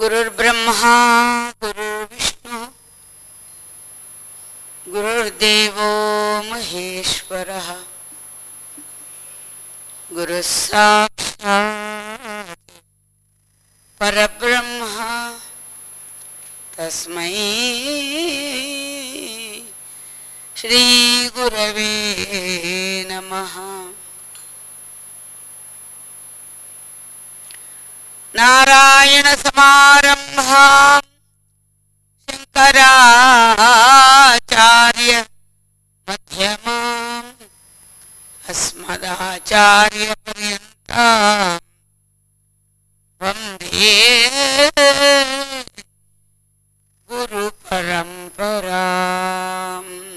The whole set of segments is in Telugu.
गुरुर्ब्रह्मा गुरुर्विष्णु गुरुर्देवो महेश्वरः गुरुः साक्षात् परब्रह्म तस्मै श्रीगुरवे नमः नारायणसमारम्भा शङ्कराचार्य मध्यमाम् अस्मदाचार्यपर्यन्ता वन्दे गुरुपरम्पराम्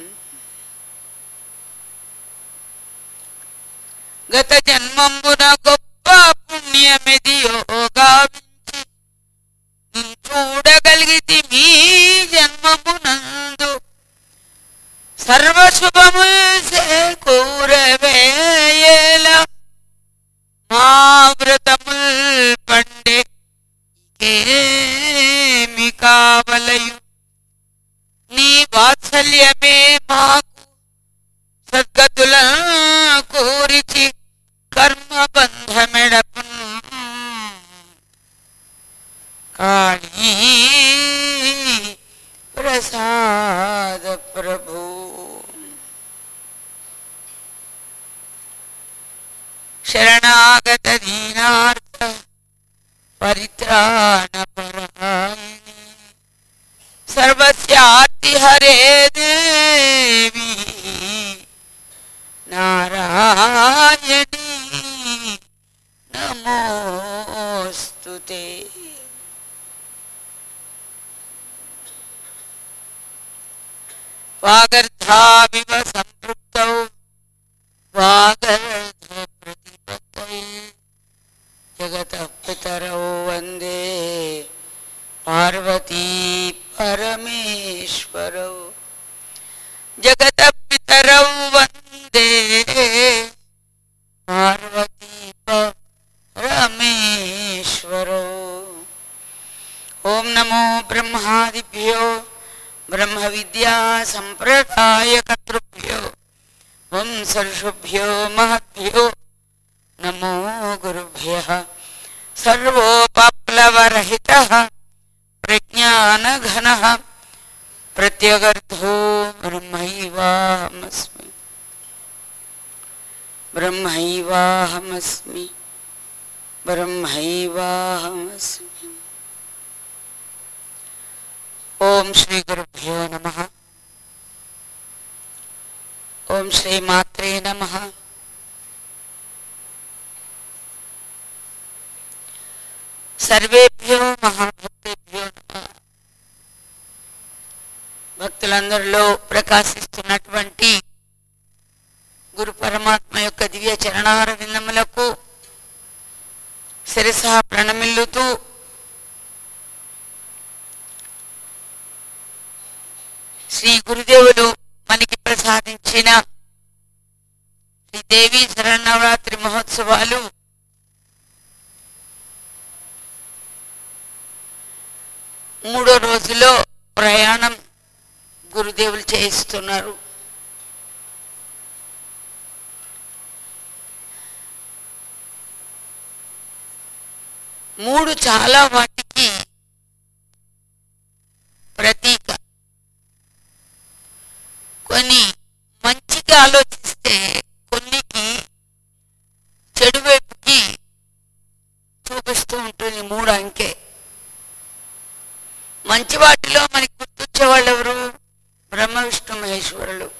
గత జన్మంబున గొప్ప పుణ్యమిది యోగావించి నిన్ను చూడగలిగితి మీ జన్మమునందు సర్వశుభముల్ చేకూరవేయేల మా వ్రతముల్ పండే ఏమి కావలయు నీ వాత్సల్యమే మాకు సద్గతుల కోరిచి కర్మ బంధమెడపు కాళీ ప్రసాద ప్రభు శరణాగత దీనార్థ పరిత్రాణ పరాయణి సర్వస్యాతి హరే దేవి నారాయణి నమోస్తు వాగర్ధావివ సంపృక్తౌ వాగర్ధ ప్రతిపత్తై జగత పితరౌ వందే పార్వతీ పరమేశ్వరౌ జగత పితరౌ వందే పార్వతీ పరమేశ్వరౌ ఓం నమో బ్రహ్మాదిభ్యో బ్రహ్మ విద్యా సంప్రదాయకర్తృభ్యో వంశర్షుభ్యో మహద్భ్యో నమో గురుభ్య సర్వోపప్లవరహిత ప్రజ్ఞానఘన ప్రత్యగర్థో బ్రహ్మైవాహమస్మి బ్రహ్మైవాహమస్మి బ్రహ్మైవాహమస్మి ఓం శ్రీ గురుభ్యో నమ ఓం శ్రీ మాత్రే నమ సర్వేభ్యో మహాభక్తేభ్యో నమ భక్తులందరిలో ప్రకాశిస్తున్నటువంటి గురు పరమాత్మ యొక్క దివ్య చరణార విందములకు శిరస ప్రణమిల్లుతూ శ్రీ గురుదేవులు మనకి ప్రసాదించిన శ్రీ దేవి శరణవరాత్రి మహోత్సవాలు మూడో రోజులో ప్రయాణం గురుదేవులు చేయిస్తున్నారు మూడు చాలా వాటికి ప్రతీక కొన్ని మంచిగా ఆలోచిస్తే కొన్నికి చెడు వైపుకి చూపిస్తూ ఉంటుంది మూడు అంకె మంచి వాటిలో మనకి గుర్తొచ్చే వాళ్ళు ఎవరు బ్రహ్మ విష్ణు మహేశ్వరులు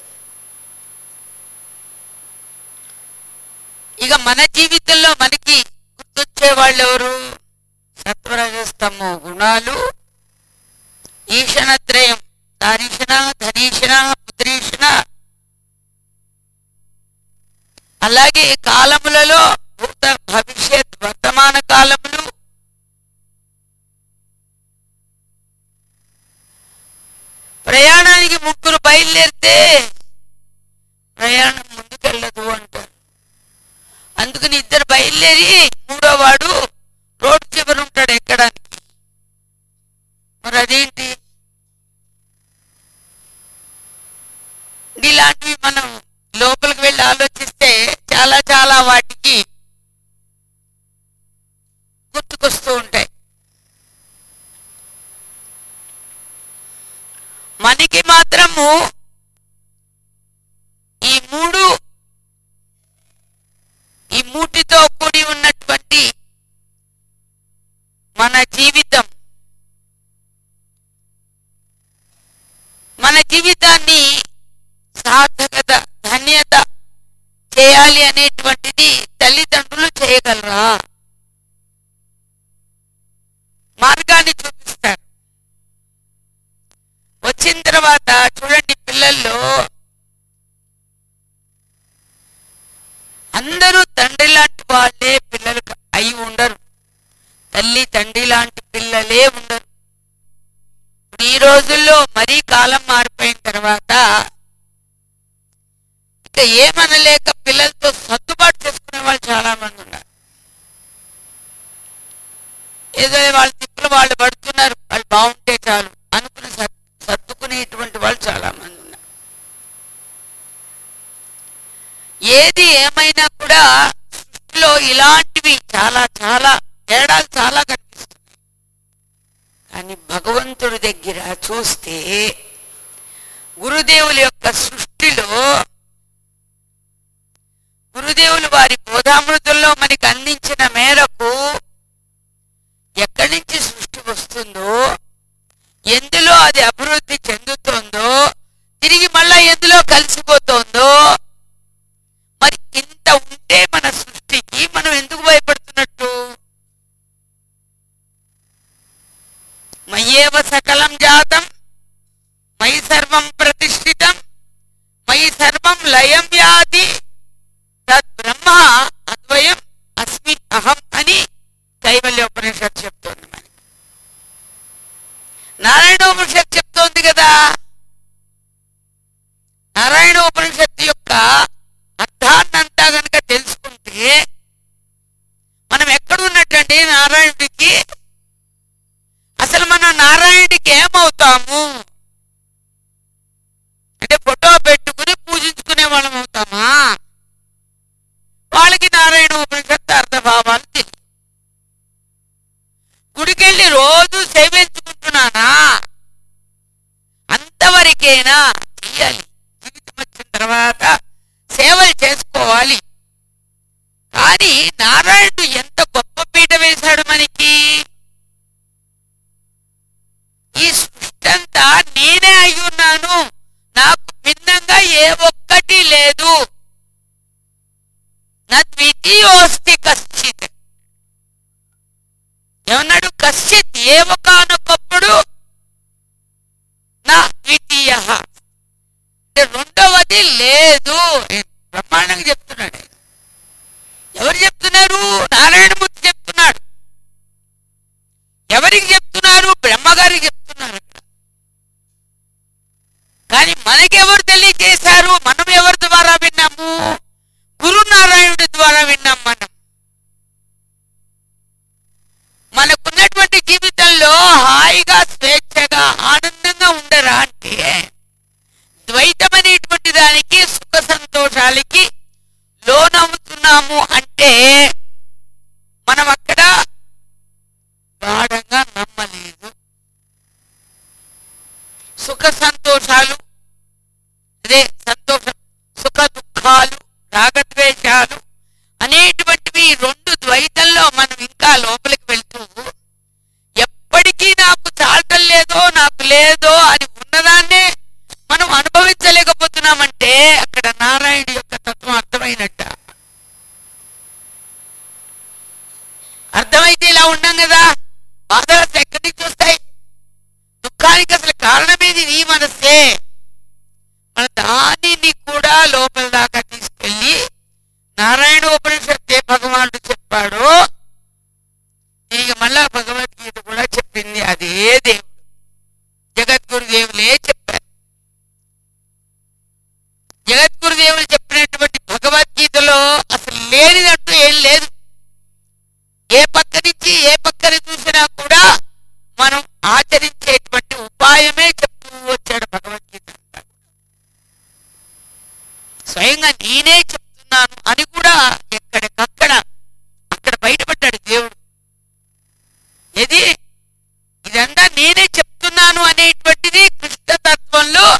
ఇక మన జీవితంలో మనకి గుర్తొచ్చే వాళ్ళు ఎవరు సత్వరజస్తమ గుణాలు ఈశనత్రయం దారీషణ ధనీషణ పుత్రీషణ అలాగే కాలములలో భూత భవిష్యత్ వర్తమాన కాలములు ప్రయాణానికి ముగ్గురు బయలుదేరితే ప్రయాణం ముందుకెళ్ళదు అంటారు అందుకని ఇద్దరు బయలుదేరి మూడో వాడు రోడ్డు చివర ఉంటాడు ఎక్కడానికి ఇది మాత్రము ఈ మూడు ఈ మూటితో కూడి ఉన్నటువంటి మన జీవితం మన జీవితాన్ని సార్థకత ధన్యత చేయాలి అనేటువంటిది తల్లిదండ్రులు చేయగలరా మార్గాన్ని చూపిస్తారు వచ్చిన తర్వాత చూడండి పిల్లల్లో అందరూ తండ్రి లాంటి వాళ్ళే పిల్లలకు అయి ఉండరు తల్లి తండ్రి లాంటి పిల్లలే ఉండరు ఇప్పుడు ఈ రోజుల్లో మరీ కాలం మారిపోయిన తర్వాత ఇక ఏమనలేక పిల్లలతో సర్దుబాటు చేసుకునే వాళ్ళు చాలా మంది ఉన్నారు ఏదో వాళ్ళ తిప్పులు వాళ్ళు పడుతున్నారు వాళ్ళు బాగుంటే చాలు అనుకుని సర్- సర్దుకునేటువంటి వాళ్ళు చాలా మంది ఉన్నారు ఏది ఏమైనా కూడా సృష్టిలో ఇలాంటివి చాలా చాలా తేడాలు చాలా కనిపిస్తున్నాయి కానీ భగవంతుడి దగ్గర చూస్తే గురుదేవుల యొక్క సృష్టిలో గురుదేవులు వారి బోధామృతుల్లో మనకి అందించిన మేరకు ఎక్కడి నుంచి సృష్టి వస్తుందో ఎందులో అది అభివృద్ధి చెందుతోందో తిరిగి మళ్ళా ఎందులో కలిసిపోతోందో మరి ఇంత ఉంటే మన సృష్టికి మనం ఎందుకు భయపడుతున్నట్టు మయ్యేవ సకలం జాతం మయి సర్వం ప్రతిష్ఠితం మయి సర్వం లయం యాది తద్ బ్రహ్మ అద్వయం అస్మి అహం అని కైవల్యోపనిషత్ చెప్తోంది మనకి నారాయణోపనిషత్ చెప్తోంది కదా నారాయణోపనిషత్తు యొక్క అర్థాన్నంతా గనక తెలుసుకుంటే మనం ఎక్కడున్నట్టండి నారాయణుడికి అసలు మనం నారాయణుడికి ఏమవుతాము అంటే ఫోటో పెట్టుకుని పూజించుకునే వాళ్ళం అవుతామా వాళ్ళకి నారాయణ ఉపనిషత్తు అర్థభావాలు తెలియదు గుడికెళ్ళి రోజు సేవించుకుంటున్నానా అంతవరకేనా చెయ్యాలి జీవితం వచ్చిన తర్వాత సేవలు చేసుకోవాలి కానీ నారాయణుడు ఎంత గొప్ప పీట వేశాడు మనకి ఈ సృష్టి అంతా నేనే అయి ఉన్నాను నాకు భిన్నంగా ఏ ఒక్కటి లేదు నా ద్వితీయోస్తి కశ్చిత్ ఏమన్నాడు కశ్చిత్ ఏ ఒకనొకప్పుడు నా ద్వితీయ అంటే రెండవది లేదు బ్రహ్మాండంగా చెప్తున్నాడు ఆయన. ఎవరు చెప్తున్నారు నారాయణమూర్తి చెప్తున్నాడు ఎవరికి చెప్తున్నారు బ్రహ్మగారికి చెప్తున్నారు అక్కడ కానీ మనకెవరు తెలియజేశారు మనం ఎవరి ద్వారా విన్నాము గురునారాయణుడి ద్వారా విన్నాం మనం మనకున్నటువంటి జీవితంలో హాయిగా స్వేచ్ఛగా ఆనందంగా ఉండరా అంటే ద్వైతం అనేటువంటి దానికి సుఖ సంతోషాలకి లోనవుతున్నాము అంటే మనం అక్కడ గాఢంగా నమ్మలేదు సుఖ సంతోషాలు అదే సంతోషం సుఖ దుఃఖాలు రాగద్వేషాలు అనేటువంటివి ఈ రెండు ద్వైతంలో మనం ఇంకా లోపలికి వెళ్తూ ఎప్పటికీ నాకు చాలటం లేదో నాకు లేదో అని ఉన్నదాన్నే మనం అనుభవించలేకపోతున్నామంటే అక్కడ నారాయణ యొక్క తత్వం అర్థమైనట్ట అర్థమైతే ఇలా ఉన్నాం కదా బాధలు అసలు ఎక్కడి నుంచి వస్తాయి దుఃఖానికి అసలు కారణమేది నీ మనస్సే మన దానిని కూడా లోపల దాకా తీసుకెళ్ళి నారాయణ ఉపనిషత్తే భగవానుడు చెప్పాడు తిరిగి మళ్ళా భగవద్గీత కూడా చెప్పింది అదే దేవుడు జగద్గురుదేవులే చెప్పారు జగద్గురుదేవులు చెప్పినటువంటి భగవద్గీతలో అసలు లేనిదంటూ ఏం లేదు ఏ పక్క నుంచి ఏ పక్కన చూసినా కూడా మనం ఆచరించేటువంటి ఉపాయమే చెప్తూ వచ్చాడు భగవద్గీత అంతా స్వయంగా నేనే చెప్తున్నాను అని కూడా ఎక్కడికక్కడ అక్కడ బయటపడ్డాడు దేవుడు ఇది ఇదంతా నేనే చెప్తున్నాను అనేటువంటిది కృష్ణతత్వంలో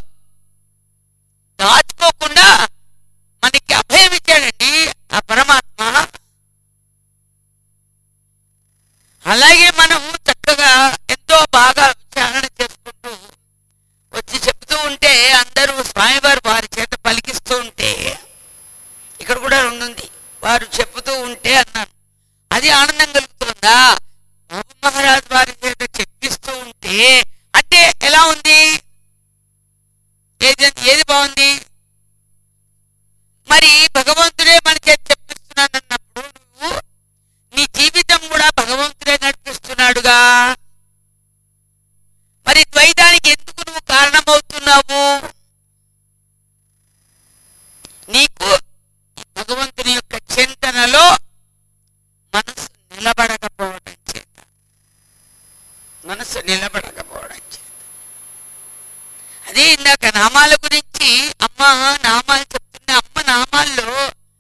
ఉంది వారు చెబుతూ ఉంటే అన్నాను అది ఆనందం కలుగుతుందా బాబు మహారాజ్ వారి చేత చెప్పిస్తూ ఉంటే అంటే ఎలా ఉంది ఏది ఏది బాగుంది మరి భగవంతుడే మన చేత చెప్పిస్తున్నానన్నప్పుడు నువ్వు నీ జీవితం కూడా భగవంతుడే నడిపిస్తున్నాడుగా మరి ద్వైతానికి ఎందుకు నువ్వు కారణమవుతున్నావు నీకు ఈ భగవంతుని యొక్క చింతనలో మనసు నిలబడకపోవడం చేత మనసు నిలబడకపోవడం చేత అదే ఇందాక నామాల గురించి అమ్మ నామాలు చెప్తున్న అమ్మ నామాల్లో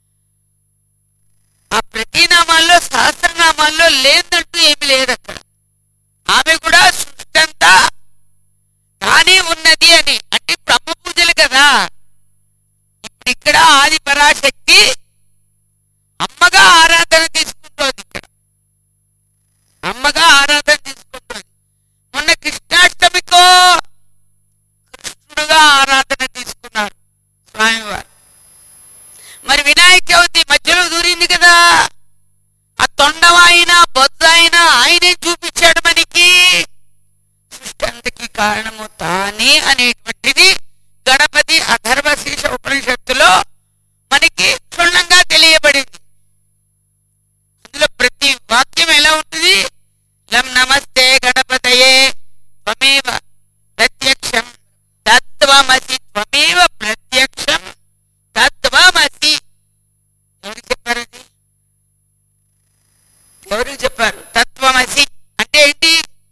ఆ ప్రతి నామాల్లో సహస్రనామాల్లో లేదంటూ ఏమి లేదు అక్కడ ఆమె కూడా సృష్టి అంతా కానీ ఉన్నది అని అంటే ఇప్పుడు అమ్మ పూజలు కదా ఇప్పుడు ఇక్కడ ఆది పరాశక్తి అమ్మగా ఆరాధన తీసుకుంటోంది ఇక్కడ అమ్మగా ఆరాధన తీసుకుంటోంది మొన్న కృష్ణాష్టమికో కృష్ణుడుగా ఆరాధన తీసుకున్నారు స్వామివారు మరి వినాయక చవితి మధ్యలో దూరింది కదా ఆ తొండమైనా బొద్ద అయినా ఆయనే చూపించాడు మనకి సృష్టి అంతకి కారణము తానే అనేటువంటిది గణపతి అథర్వ శీర్ష ఉపనిషత్తులో మనకి క్షుణ్ణంగా తెలియబడింది అందులో ప్రతి వాక్యం ఎలా ఉంటుంది లం నమస్తే గణపతయే త్వమేవ ప్రత్యక్షం తత్వమసి త్వమేవ ప్రత్యక్షం తత్వమసి ఎవరు చెప్పారు అది ఎవరు చెప్పారు తత్వమసి అంటే ఏంటి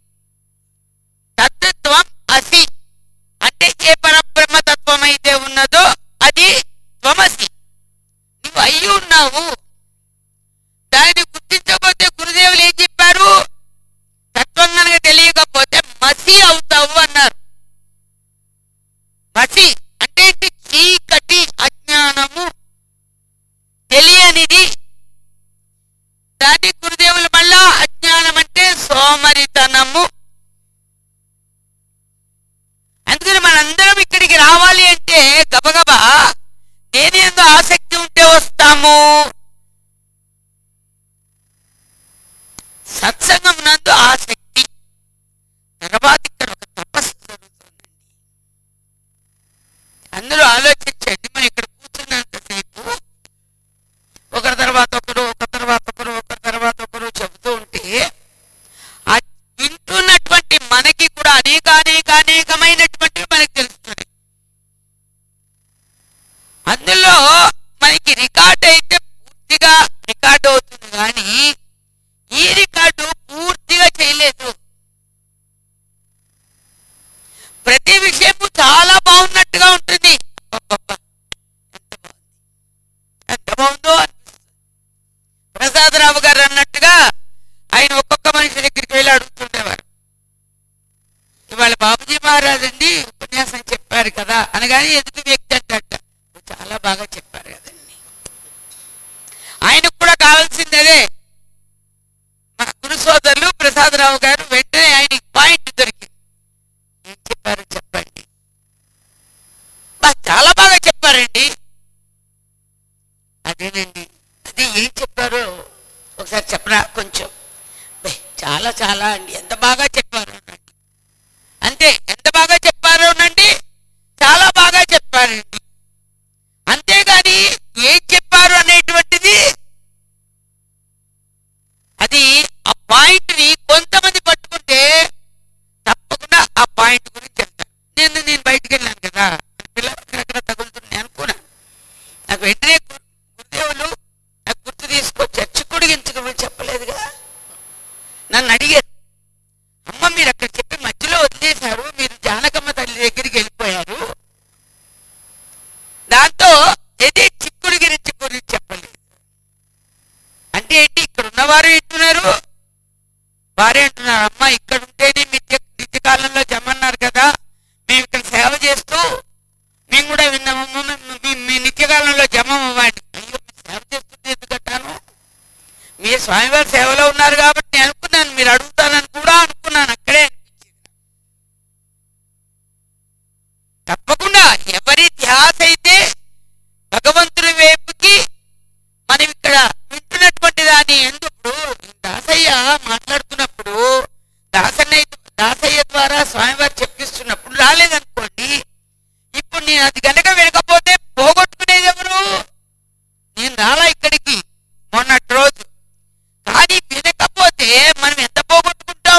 తత్వం అసి అంటే ఏ పరబ్రహ్మ తత్వం అయితే ఉన్నదో అది త్వమసి నువ్వు అయ్యి ఉన్నావు దానిని గుర్తించకపోతే గురుదేవులు ఏం చెప్పారు తత్వం కనుక తెలియకపోతే మసి అవుతావు అన్నారు మసి అంటే ఏంటి చీకటి అజ్ఞానము తెలియనిది దాని గురుదేవులు మళ్ళా అజ్ఞానం అంటే సోమరితనము అందుకని మనందరం ఇక్కడికి రావాలి అంటే గబగబా దేని ఎందు ఆసక్తి ఉంటే వస్తాము సత్సంగం నందు ఆసక్తి తర్వాత ఇక్కడ ఒక తపస్సు జరుగుతుందండి అందరూ ఆలోచించండి మనం ఇక్కడ కూర్చున్నంతసేపు ఒకరి తర్వాత ఒకరు ఒకరి తర్వాత ఒకరు ఒకరి తర్వాత ఒకరు చెబుతూ ఉంటే ఆ వింటున్నటువంటి మనకి కూడా అనేక అనేక అనేకమైనటువంటివి మనకి తెలుస్తున్నాయి అందులో మనకి రికార్డ్ అయితే పూర్తిగా రికార్డ్ అవుతుంది కానీ ఈ రికార్డు పూర్తిగా చేయలేదు ప్రతి విషయము చాలా బాగున్నట్టుగా ఉంటుంది అబ్బబ్బబ్బా, ఎంత బాగుంది ఎంత బాగుందో అనిపిస్తుంది ప్రసాదరావు గారు అన్నట్టుగా ఆయన ఒక్కొక్క మనిషి దగ్గరికి వెళ్ళి అడుగుతుండేవారు ఇవాళ బాబుజీ మహారాజ్ అండి ఉపన్యాసం చెప్పారు కదా అనగానే ఎదుటి వ్యక్తి అంటట చాలా బాగా చెప్పారు కదండి ఆయనకు కూడా కావాల్సింది అదే మా గురు సోదరులు ప్రసాదరావు గారు వెంటనే ఆయనకి పాయింట్ దొరికింది ఏం చెప్పారు చెప్పండి బా చాలా బాగా చెప్పారండి అదేనండి అది ఏం చెప్పారో ఒకసారి చెప్పరా కొంచెం బే, చాలా చాలా అండి ఎంత బాగా చెప్పారు అనండి అంతే ఎంత బాగా చెప్పారు అనండి చాలా బాగా చెప్పారండి అంతేగాని ఏం చెప్పారు అనేటువంటిది అది ఆ పాయింట్ ని కొంతమంది పట్టుకుంటే తప్పకుండా ఆ పాయింట్ గురించి చెప్తారు నేను నేను బయటికి వెళ్ళాను కదా పిల్లలు అక్కడక్కడ తగులుతున్నాయి అనుకున్నాను నాకు వెంటనే గు- గురుదేవులు నాకు గుర్తు తీసుకో చర్చ కొడిగించకమని చెప్పలేదుగా నన్ను అడిగారు అమ్మ మీరు అక్కడ చెప్పి మధ్యలో వదిలేశారు మీరు జానకమ్మ తల్లి దగ్గరికి వెళ్ళిపోయారు దాంతో ఏది చిక్కుడు గురించి గురించి చెప్పలేదు అంటే ఏంటి ఇక్కడ ఉన్నవారు వింటున్నారు వారే అంటున్నారు అమ్మ ఇక్కడ ఉంటేనే నిత్య నిత్యకాలంలో జమన్నారు కదా మేము ఇక్కడ సేవ చేస్తూ మేము కూడా విన్నాము మీ- మీ- మీ నిత్యకాలంలో జమ అవ్వండి అయ్యో మీరు సేవ చేస్తుంటే ఎందుకంటాను మీరు స్వామివారి సేవలో ఉన్నారు కాబట్టి నేను అనుకున్నాను మీరు అడుగుతానని కూడా అనుకున్నాను అక్కడే అనిపించింది తప్పకుండా ఎవరి ధ్యాస అయితే భగవంతుని వైపుకి ఇక్కడికి మొన్నటి రోజు కానీ వినకపోతే మనం ఎంత పోగొట్టుకుంటాం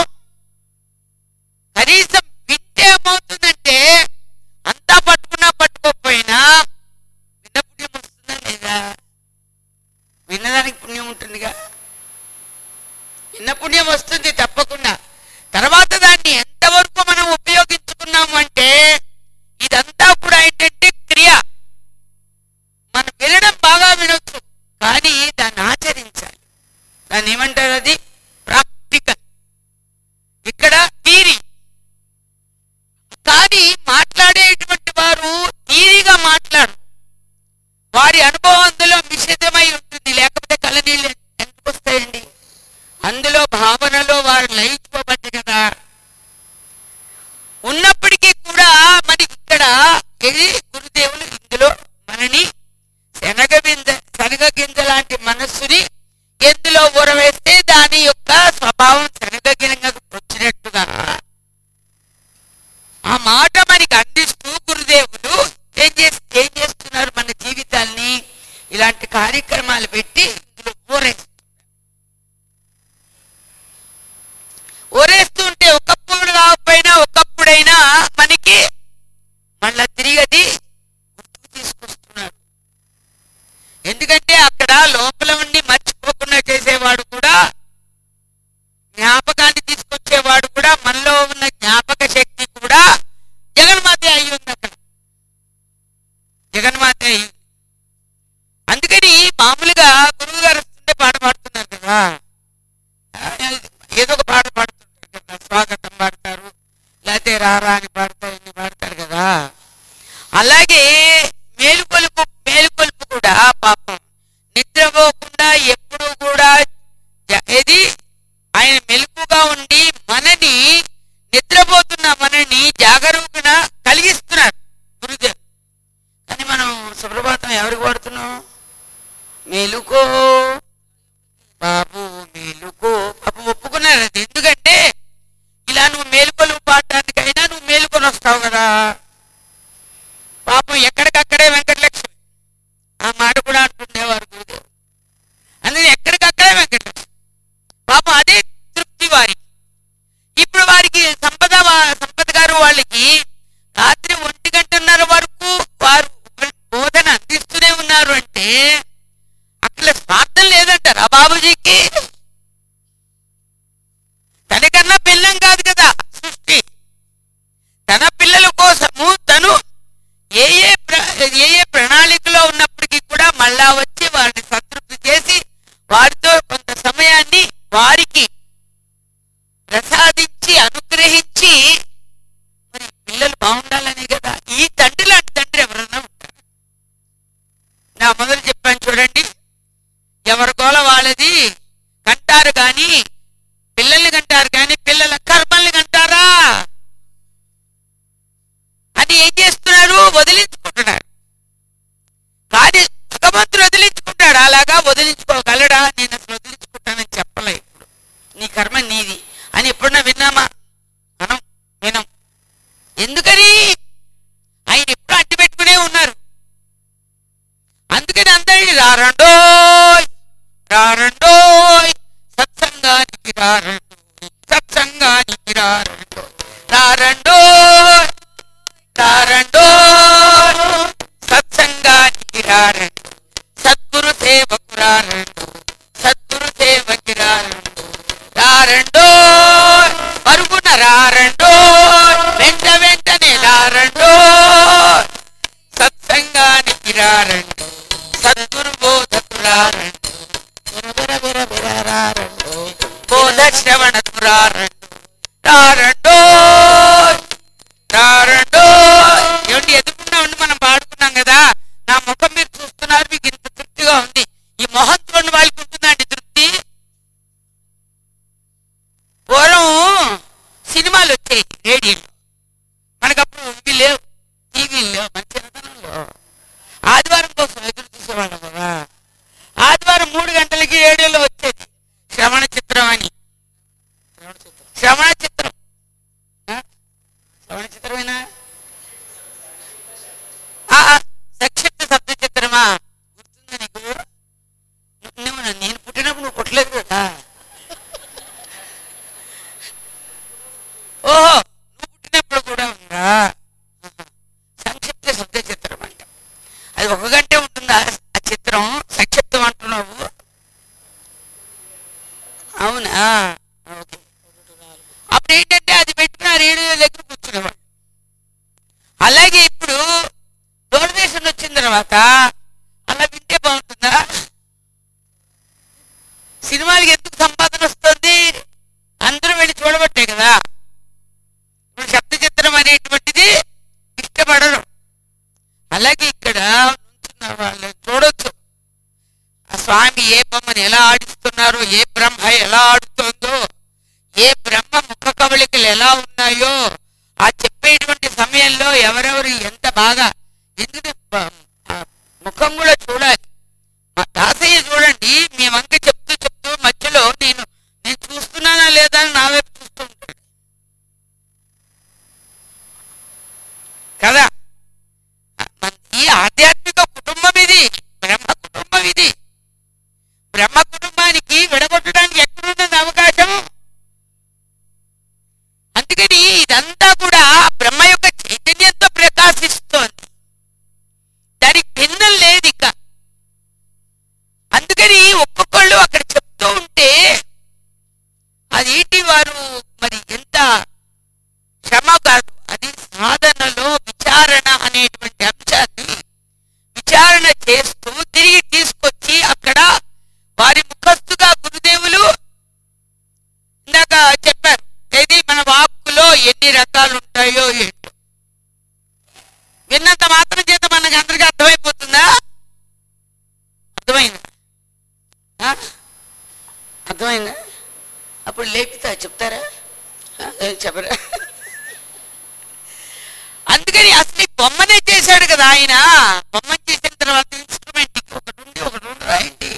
కనీసం వింటే ఏమవుతుందంటే అంతా పట్టుకున్నా పట్టుకోకపోయినా విన్న పుణ్యం వస్తుందా లేదా విన్నదానికి పుణ్యం ఉంటుందిగా విన్న పుణ్యం వస్తుంది తప్పకుండా తర్వాత దాన్ని ఎంతవరకు మనం ఉపయోగించుకున్నాము అంటే ఇదంతా కూడా ఏంటంటే క్రియ మనం వినడం బాగా వినొచ్చు కానీ దాన్ని ఆచరించాలి దాన్ని ఏమంటారు అది ప్రాక్టికల్ ఇక్కడ థీరీ కానీ మాట్లాడేటువంటి వారు థీరీగా మాట్లాడు వారి అనుభవం అందులో మిశ్రితమై ఉంటుంది లేకపోతే కళ్ళనీళ్ళు ఎందుకు వస్తాయండి అందులో భావనలో వారు లయించుకోబట్టి కదా ఉన్నప్పటికీ కూడా మనకి ఇక్కడ ఇది గురుదేవులు ఇందులో మనని శనగ గింజ శనగ గింజ లాంటి మనస్సుని ఎందులో ఊరవేస్తే దాని యొక్క స్వభావం శనగ గింజకు వచ్చినట్టుగా ఆ మాట మనకి అందిస్తూ గురుదేవులు ఏం చేసి ఏం చేస్తున్నారు మన జీవితాల్ని ఇలాంటి కార్యక్రమాలు పెట్టి ఇందులో ఊరేస్తున్నారు ఊరేస్తుంటే ఒకప్పుడు కాకపోయినా ఒకప్పుడైనా మనకి మళ్ళా తిరిగి అది గుర్తుకు తీసుకొస్తున్నారు ఎందుకంటే అక్కడ లోపల ఉండి మర్చిపోకుండా చేసేవాడు కూడా జ్ఞాపకాన్ని తీసుకొచ్చేవాడు కూడా మనలో ఉన్న జ్ఞాపక శక్తి కూడా జగన్మాత అయి ఉంది అక్కడ జగన్మాత అయి ఉంది అందుకని మామూలుగా గురువు గారు వస్తుంటే పాట పాడుతున్నారు కదా ఏదో ఒక పాట పాడుతుంటారు కదా స్వాగతం పాడతారు లేకపోతే రారా అని పాడతారు ఇన్ని పాడతారు కదా అలాగే మేలుకొలుపు మేలుకొలుపు కూడా పాపం నిద్రపోకుండా ఎప్పుడు కూడా జ- ఏది ఆయన మెలకుగా ఉండి మనని నిద్రపోతున్న మనని జాగరూకన కలిగిస్తున్నారు గురుదేవ్ కానీ మనం సుప్రభాతం ఎవరికి పాడుతున్నాం మేలుకో బాబు మేలుకో పాపం ఒప్పుకున్నారు అది ఎందుకంటే ఇలా నువ్వు మేలుకొలు పాడటానికైనా నువ్వు మేలుకొని వస్తావు కదా పాపం ఎక్కడికక్కడే వెంకటలక్ష్మి ఆ మాట కూడా అంటుండేవారు గురుదేవ్ అందుకని ఎక్కడికక్కడే వెంకటలక్ష్మి పాపం అదే తృప్తి వారికి ఇప్పుడు వారికి సంపద వా- సంపద గారు వాళ్ళకి రాత్రి ఒంటి గంటన్నర వరకు వారు బోధన అందిస్తూనే ఉన్నారు అంటే అట్లా స్వార్థం లేదంటారా బాబుజీకి తనకన్నా పిల్లం కాదు కదా సృష్టి తన పిల్లల కోసము తను ఏ ఏ ప్ర- ఏ ఏ ప్రణాళికలో ఉన్నప్పటికీ కూడా మళ్ళా వచ్చి వారిని సంతృప్తి చేసి వారితో కొంత సమయాన్ని వారికి ప్రసాదించి అనుగ్రహించి మరి పిల్లలు బాగుండాలనే కదా ఈ తండ్రి లాంటి తండ్రి ఎవరన్నా ఉంటారు నా మొదలు చెప్పాను చూడండి ఎవరి గోల వాళ్ళది కంటారు కానీ పిల్లల్ని కంటారు కానీ పిల్లల కర్మల్ని కంటారా అది ఏం చేస్తున్నారు వదిలించుకుంటున్నారు కానీ భగవంతుడు వదిలించుకుంటాడు అలాగా వదిలించుకోగలడా నేను అసలు వదిలించుకుంటానని చెప్పలే ఇప్పుడు నీ కర్మ నీది అని ఎప్పుడన్నా విన్నామా మనం వినం ఎందుకని ఆయన ఎప్పుడు అడ్డు పెట్టుకునే ఉన్నారు అందుకని అందరినీ రారండోయ్ రారండోయ్ సత్సంగానికి రారండోయ్ సత్సంగానికి రారండోయ్ రారండోయ్ రారండోయ్ సత్సంగానికి రారండు సద్గురు సేవకు రారండు సద్గురు సేవకి రారండు రారండో పరుగున రారండో వెంట వెంటనే రారండో సత్సంగానికి రారండు సద్గురు బోధకు రారండు బిర బిర బిర రారండు బోధ శ్రవణకు రారండు రారండో రారండో ఏమిటి ఎదుర్కొన్నా ఉండి మనం పాడుకున్నాం కదా నా ముఖం మీరు చూస్తున్నారు మీకు ఇంత తృప్తిగా ఉంది ఈ మొహం చూడండి వాళ్ళకి ఉంటుందండి తృప్తి పూర్వం సినిమాలు వచ్చాయి రేడియోలో మనకప్పుడు ఇవి లేవు టీవీలు లేవు మన చిన్నతనంలో ఆదివారం కోసం ఎదురు చూసేవాళ్ళం కదా ఆదివారం మూడు గంటలకి రేడియోలో వచ్చేది శ్రవణ చిత్రం అని శ్రవణ చిత్రం ఆ? శ్రవణ చిత్రమేనా ఆ, ఆ, సంక్షిప్త శబ్ద చిత్రమా గుర్తుందా నీకు అనుకున్నాను నేను పుట్టినప్పుడు నువ్వు పుట్టలేదు కదా ఓహో నువ్వు పుట్టినప్పుడు కూడా ఉందా ఆహా. సంక్షిప్త శబ్ద చిత్రం అంట అది ఒక గంటే ఉంటుందా ఆ చిత్రం సంక్షిప్తం అంటున్నావు అవునా ఓకే అప్పుడు ఏంటంటే అది పెట్టుకుని ఆ రేడియో దగ్గర కూర్చునేవాడు అలాగే ఇప్పుడు దూరదేశం వచ్చిన తర్వాత అలా వింటే బాగుంటుందా సినిమాలకి ఎందుకు సంపాదన వస్తుంది అందరూ వెళ్ళి చూడబట్టే కదా ఇప్పుడు శబ్ద చిత్రం అనేటువంటిది ఇష్టపడరు అలాగే ఇక్కడ నుంచున్న వాళ్ళు చూడొచ్చు ఆ స్వామి ఏ బొమ్మను ఎలా ఆడిస్తున్నారో ఏ బ్రహ్మ ఎలా ఆడుతోందో ఏ బ్రహ్మ ముఖ కవళికలు ఎలా ఉన్నాయో ఆ చెప్పేటువంటి సమయంలో ఎవరెవరు ఎంత బాగా ఎందుకంటే బ- ఆ ముఖం కూడా చూడాలి మా దాసయ్య చూడండి మీ వంక చెప్తూ చెప్తూ మధ్యలో నేను నేను చూస్తున్నానా లేదా అని నా వైపు చూస్తూ ఉంటాడు కదా మన- ఈ ఆధ్యాత్మిక కుటుంబం ఇది బ్రహ్మ కుటుంబం ఇది బ్రహ్మ కుటుంబానికి విడగొట్టడానికి ఎక్కడున్నది అవకాశం అందుకని ఇదంతా కూడా బ్రహ్మ యొక్క చైతన్యంతో ప్రకాశిస్తోంది దానికి భిన్నం లేదు ఇక అందుకని ఒక్కొక్కళ్ళు అక్కడ చెప్తూ ఉంటే అదేంటి వారు మరి ఎంత శ్రమ కాదు అది సాధనలో విచారణ అనేటువంటి అంశాన్ని విచారణ చేస్తూ తిరిగి తీసుకొచ్చి అక్కడ వారి ముఖస్తుగా గురుదేవులు ఇందాక చెప్పారు ఏది మన వాక్కులో ఎన్ని రకాలు ఉంటాయో ఏంటో విన్నంత మాత్రం చేత మనకి అందరికీ అర్థమైపోతుందా అర్థమైందా ఆ? అర్థమైందా అప్పుడు లేపితా చెప్తారా ఆ, ఏ, చెప్పరా అందుకని అసలు ఈ బొమ్మనే చేశాడు కదా ఆయన బొమ్మ చేసిన తర్వాత ఇన్స్ట్రుమెంట్ ఒకటి ఉండి ఒకటి ఉండి రాయండి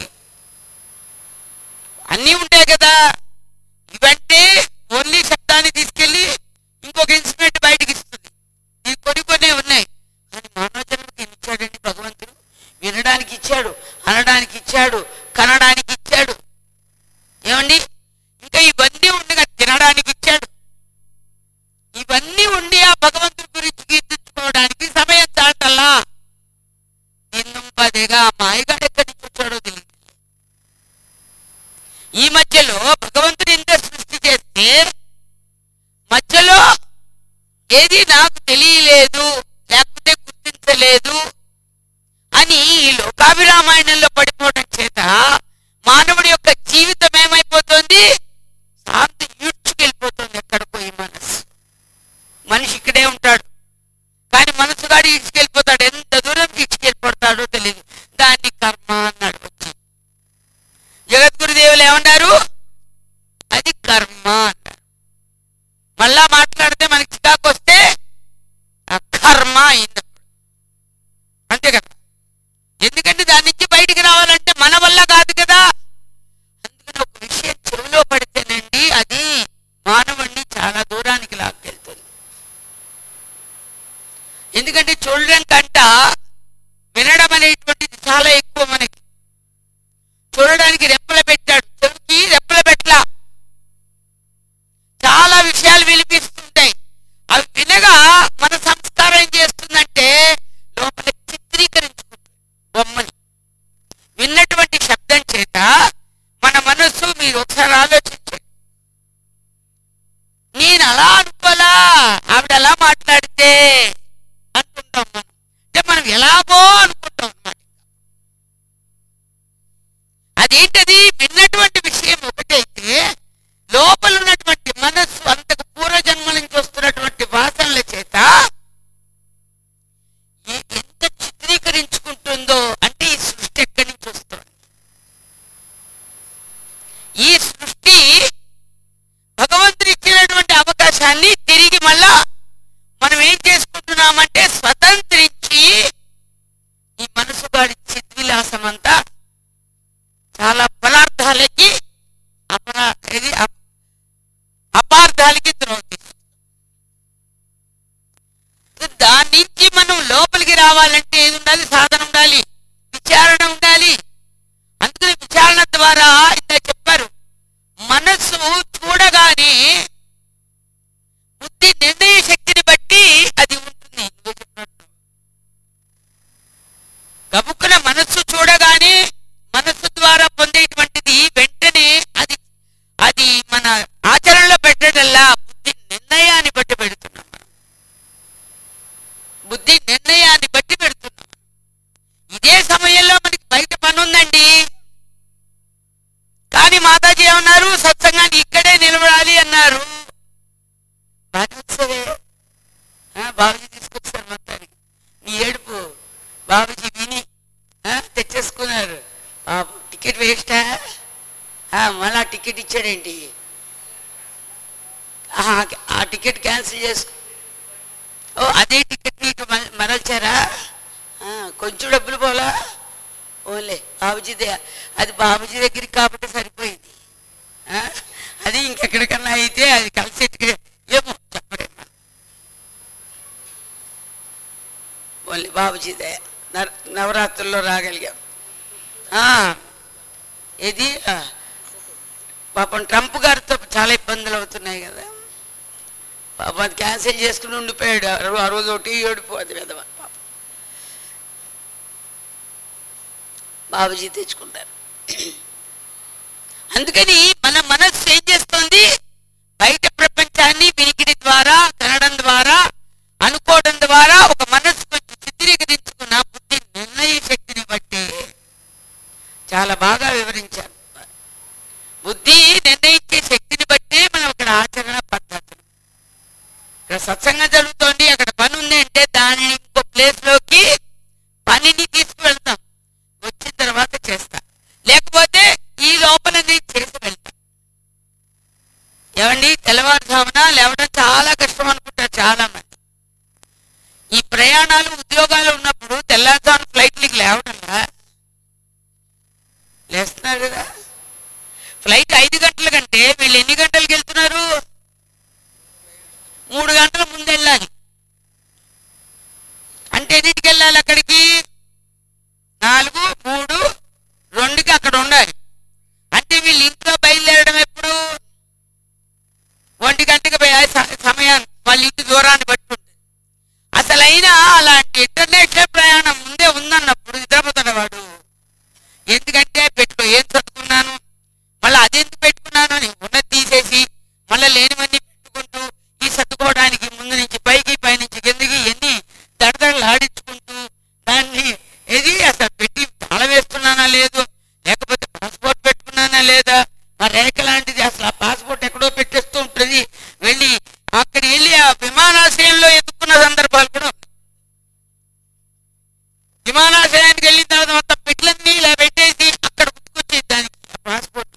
అన్నీ ఉంటాయి కదా ఇవంటే ఓన్లీ శబ్దాన్ని తీసుకెళ్ళి ఇంకొక ఇన్స్ట్రుమెంట్ బయటకి ఇస్తుంది ఇది కొన్ని కొన్ని ఉన్నాయి కానీ మానవ జన్మకి ఏమి ఇచ్చాడండి భగవంతుడు వినడానికి ఇచ్చాడు అనడానికి ఇచ్చాడు కనడానికి ఇచ్చాడు ఏమండి ఇంకా ఇవన్నీ ఉండగా తినడానికి ఇచ్చాడు ఇవన్నీ ఉండి ఆ భగవంతుడి గురించి కీర్తించుకోవడానికి సమయం చాటల్లా నిన్నుంపదేగా మాయగాడు ఎక్కడి నుంచి వచ్చాడో తెలియదు ఈ మధ్యలో భగవంతుడు ఇంత సృష్టి చేస్తే మధ్యలో ఏది నాకు తెలియలేదు లేకపోతే గుర్తించలేదు అని ఈ లోకాభిరామాయణంలో పడిపోవడం చేత మానవుడి యొక్క జీవితం ఏమైపోతుంది శాంతి ఈడ్చుకెళ్ళిపోతుంది ఎక్కడికో ఈ మనసు మనిషి ఇక్కడే ఉంటాడు కానీ మనసు గాడి ఈడ్చుకెళ్ళిపోతాడు ఎంత దూరం ఈడ్చుకెళ్ళిపోతాడో తెలియదు దాన్ని కర్మ అన్నాడు వచ్చి జగద్గురుదేవులు ఏమన్నారు అది కర్మ అన్నారు మళ్ళా మాట్లాడితే మనకి చికాకు వస్తే ఆ కర్మ అయింది అంతే కదా ఎందుకంటే దాని నుంచి బయటికి రావాలంటే మన వల్ల కాదు కదా అందుకని ఒక విషయం చెవిలో పడితేనండి అది మానవుణ్ణి చాలా దూరానికి లాక్కెళ్తుంది ఎందుకంటే చూడడం కంట వినడం అనేటువంటిది చాలా ఎక్కువ మనకి చూడడానికి రెప్పలు పెట్టాడు చెవికి రెప్పలు పెట్టలా చాలా విషయాలు వినిపిస్తుంటాయి అవి వినగా మన సంస్కారం ఏం చేస్తుందంటే లోపల చిత్రీకరించుకుంటుంది బొమ్మని విన్నటువంటి శబ్దం చేత మన మనస్సు మీరు ఒకసారి ఆలోచించండి నేను అలా అనుకోలా ఆవిడ అలా మాట్లాడితే అనుకుంటాం మనం అంటే మనం ఎలాగో అనుకుంటాం అన్నమాట అదేంటది విన్నటువంటి విషయం ఒకటైతే లోపల ఉన్నటువంటి మనస్సు అంతకు పూర్వజన్మ నుంచి వస్తున్నటువంటి వాసనల చేత ఎ- ఎంత చిత్రీకరించుకుంటుందో అంటే ఈ సృష్టి ఎక్కడి నుంచి వస్తుంది ఈ సృష్టి భగవంతుడు ఇచ్చినటువంటి అవకాశాన్ని తిరిగి మళ్ళా మనం ఏం చేసుకుంటున్నామంటే స్వతంత్రించి ఈ మనసు గాడి చిద్విలాసం అంతా చాలా పదార్థాలకి అపరా ఇది అప- అపార్థాలకి త్రోపిస్తుంది దాని నుంచి మనం లోపలికి రావాలంటే ఏది ఉండాలి సాధన ఉండాలి విచారణ ఉండాలి అందుకని విచారణ ద్వారా టికెట్ వేస్టా ఆ, మళ్ళా టికెట్ ఇచ్చాడేంటి ఆహా, ఆ టికెట్ క్యాన్సిల్ చేసుకో ఓ అదే టికెట్ నీకు మ- మరల్చారా ఆ, కొంచెం డబ్బులు పోలా ఓన్లే బాబుజీ దే అది బాబుజీ దగ్గరికి కాబట్టి సరిపోయింది ఆ, అది ఇంకెక్కడికన్నా అయితే అది కలిసి ఏమో చెప్పలేము ఓన్లీ బాబుజీ దయ నర- నవరాత్రుల్లో రాగలిగాం ఆ, ఇది ఆ, పాపం ట్రంప్ గారితో చాలా ఇబ్బందులు అవుతున్నాయి కదా పాపం అది క్యాన్సిల్ చేసుకుని ఉండిపోయాడు ఆ రో- ఆ రోజు ఒకటి ఏడిపోదు విధవ పాపం బాబుజీ తెచ్చుకుంటారు అందుకని మన మనస్సు ఏం చేస్తుంది బయట ప్రపంచాన్ని వినికిడి ద్వారా కనడం ద్వారా అనుకోవడం ద్వారా ఒక మనస్సు కొంచెం చిత్రీకరించుకున్న బుద్ధి నిర్ణయ శక్తిని బట్టి చాలా బాగా వివరించారు బుద్ధి నిర్ణయించే శక్తిని బట్టే మనం అక్కడ ఆచరణ పద్ధతులు ఇక్కడ సత్సంగం జరుగుతోంది అక్కడ పని ఉంది అంటే దానిని ఇంకో ప్లేస్ లోకి పనిని తీసుకువెళ్తాం వచ్చిన తర్వాత చేస్తా లేకపోతే ఈ లోపల నేను చేసి వెళ్తా ఏమండి తెల్లవారుజామున లేవడం చాలా కష్టం అనుకుంటారు చాలా మంది ఈ ప్రయాణాలు ఉద్యోగాలు ఉన్నప్పుడు తెల్లవారుజామున ఫ్లైట్లకి లేవడంలా లేస్తున్నారు కదా ఫ్లైట్ ఐదు గంటల కంటే వీళ్ళు ఎన్ని గంటలకు వెళ్తున్నారు మూడు గంటల ముందు వెళ్ళాలి అంటే ఎన్నింటికి వెళ్ళాలి అక్కడికి నాలుగు మూడు రెండుకి అక్కడ ఉండాలి అంటే వీళ్ళు ఇంట్లో బయలుదేరడం ఎప్పుడు ఒంటి గంటకి పోయే స- సమయాన్ని వాళ్ళ ఇంటి దూరాన్ని బట్టి ఉంటుంది అసలైనా అలాంటి ఇంటర్నేషనల్ ప్రయాణం ముందే ఉందన్నప్పుడు నిద్రపోతాడు వాడు ఎందుకంటే పెట్టుకో ఏం చదువుకున్నాను మళ్ళీ అదెందుకు పెట్టుకున్నాను అని ఉన్నది తీసేసి మళ్ళీ లేనివన్నీ పెట్టుకుంటూ ఈ సర్దుకోవడానికి ముందు నుంచి పైకి పైనుంచి కిందకి ఎన్ని దడదడలు ఆడించుకుంటూ దాన్ని ఏది అసలు పెట్టి తాళం వేస్తున్నానా లేదు లేకపోతే పాస్పోర్ట్ పెట్టుకున్నానా లేదా మా రేఖ లాంటిది అసలు ఆ పాస్పోర్ట్ ఎక్కడో పెట్టేస్తూ ఉంటుంది వెళ్ళి అక్కడ వెళ్ళి ఆ విమానాశ్రయంలో ఎత్తుకున్న సందర్భాలు కూడా ఉన్నాయి. విమానాశ్రయానికి వెళ్ళిన తర్వాత మొత్తం పెట్లన్నీ ఇలా పెట్టేసి అక్కడ గుర్తుకొచ్చేది దానికి ఆ పాస్పోర్ట్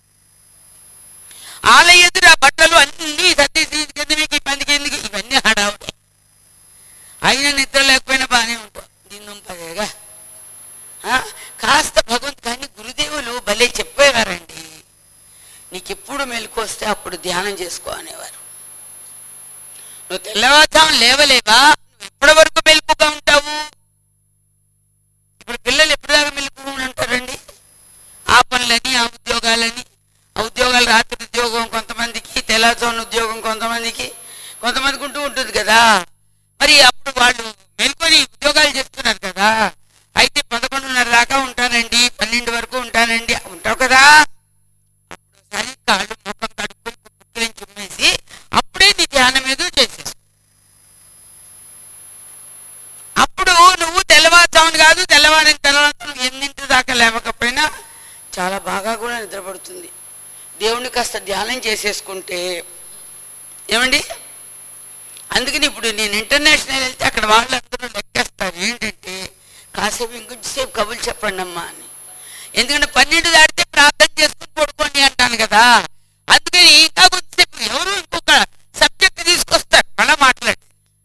ఆలయ ఎదురు ఆ బట్టలు అన్ని సర్దేసి కిందకి పందికి ఎందుకు ఇవన్నీ హడావుడి అయినా నిద్ర లేకపోయినా బాగానే ఉంటాం దీన్ని పదేగా కాస్త భగవంతు కానీ గురుదేవులు భలే చెప్పేవారండి నీకు ఎప్పుడు మెలకు వస్తే అప్పుడు ధ్యానం చేసుకో అనేవారు నువ్వు తెల్లవారుజాము లేవలేవా నువ్వు ఎప్పటి వరకు మెలకుగా ఉంటావు ఇప్పుడు పిల్లలు ఎప్పటిదాకా మెలకుగా ఉంటారండి ఆ పనులని ఆ ఉద్యోగాలని ఆ ఉద్యోగాలు రాత్రి ఉద్యోగం కొంతమందికి తెల్లవారుజామున ఉద్యోగం కొంతమందికి కొంతమందికి ఉంటూ ఉంటుంది కదా మరి అప్పుడు వాళ్ళు మేల్కొని ఉద్యోగాలు చేస్తున్నారు కదా అయితే పదకొండున్నర దాకా ఉంటానండి పన్నెండు వరకు ఉంటానండి ఉంటావు కదా అప్పుడు ఒకసారి కాళ్ళు ముఖం కడుక్కొని కుక్కలని చుమ్మేసి అప్పుడే నీ ధ్యానం ఏదో చేసేసుకో అప్పుడు నువ్వు తెల్లవారుజామున కాదు తెల్లవారిన తర్వాత నువ్వు ఎన్నింటి దాకా లేవకపోయినా చాలా బాగా కూడా నిద్రపడుతుంది దేవుణ్ణి కాస్త ధ్యానం చేసేసుకుంటే ఏమండి అందుకని ఇప్పుడు నేను ఇంటర్నేషనల్ వెళ్తే అక్కడ వాళ్ళందరూ లెక్కేస్తారు ఏంటంటే కాసేపు ఇంకొంచెంసేపు కబులు చెప్పండి అమ్మా అని ఎందుకంటే పన్నెండు దాటితే ప్రార్థన చేసుకుని పడుకోండి అంటాను కదా అందుకని ఇంకా కొంచెంసేపు ఎవరు ఇంకొక సబ్జెక్ట్ తీసుకొస్తారు మళ్ళీ మాట్లాడి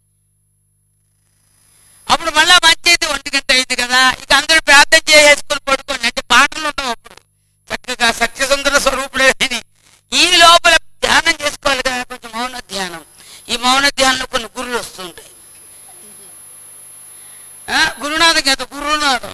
అప్పుడు మళ్ళా మంచిది ఒంటి గంట అయింది కదా ఇక అందరూ ప్రార్థన చేసేసుకుని పడుకోండి అంటే పాటలు ఉండవు అప్పుడు చక్కగా సత్యసుందర స్వరూపుడే అని ఈ లోపల ధ్యానం చేసుకోవాలి కదా కొంచెం మౌన ధ్యానం ఈ మౌన ధ్యానంలో కొన్ని గురులు వస్తుంటాయి ఆ, గురునాథం కదా గురునాథం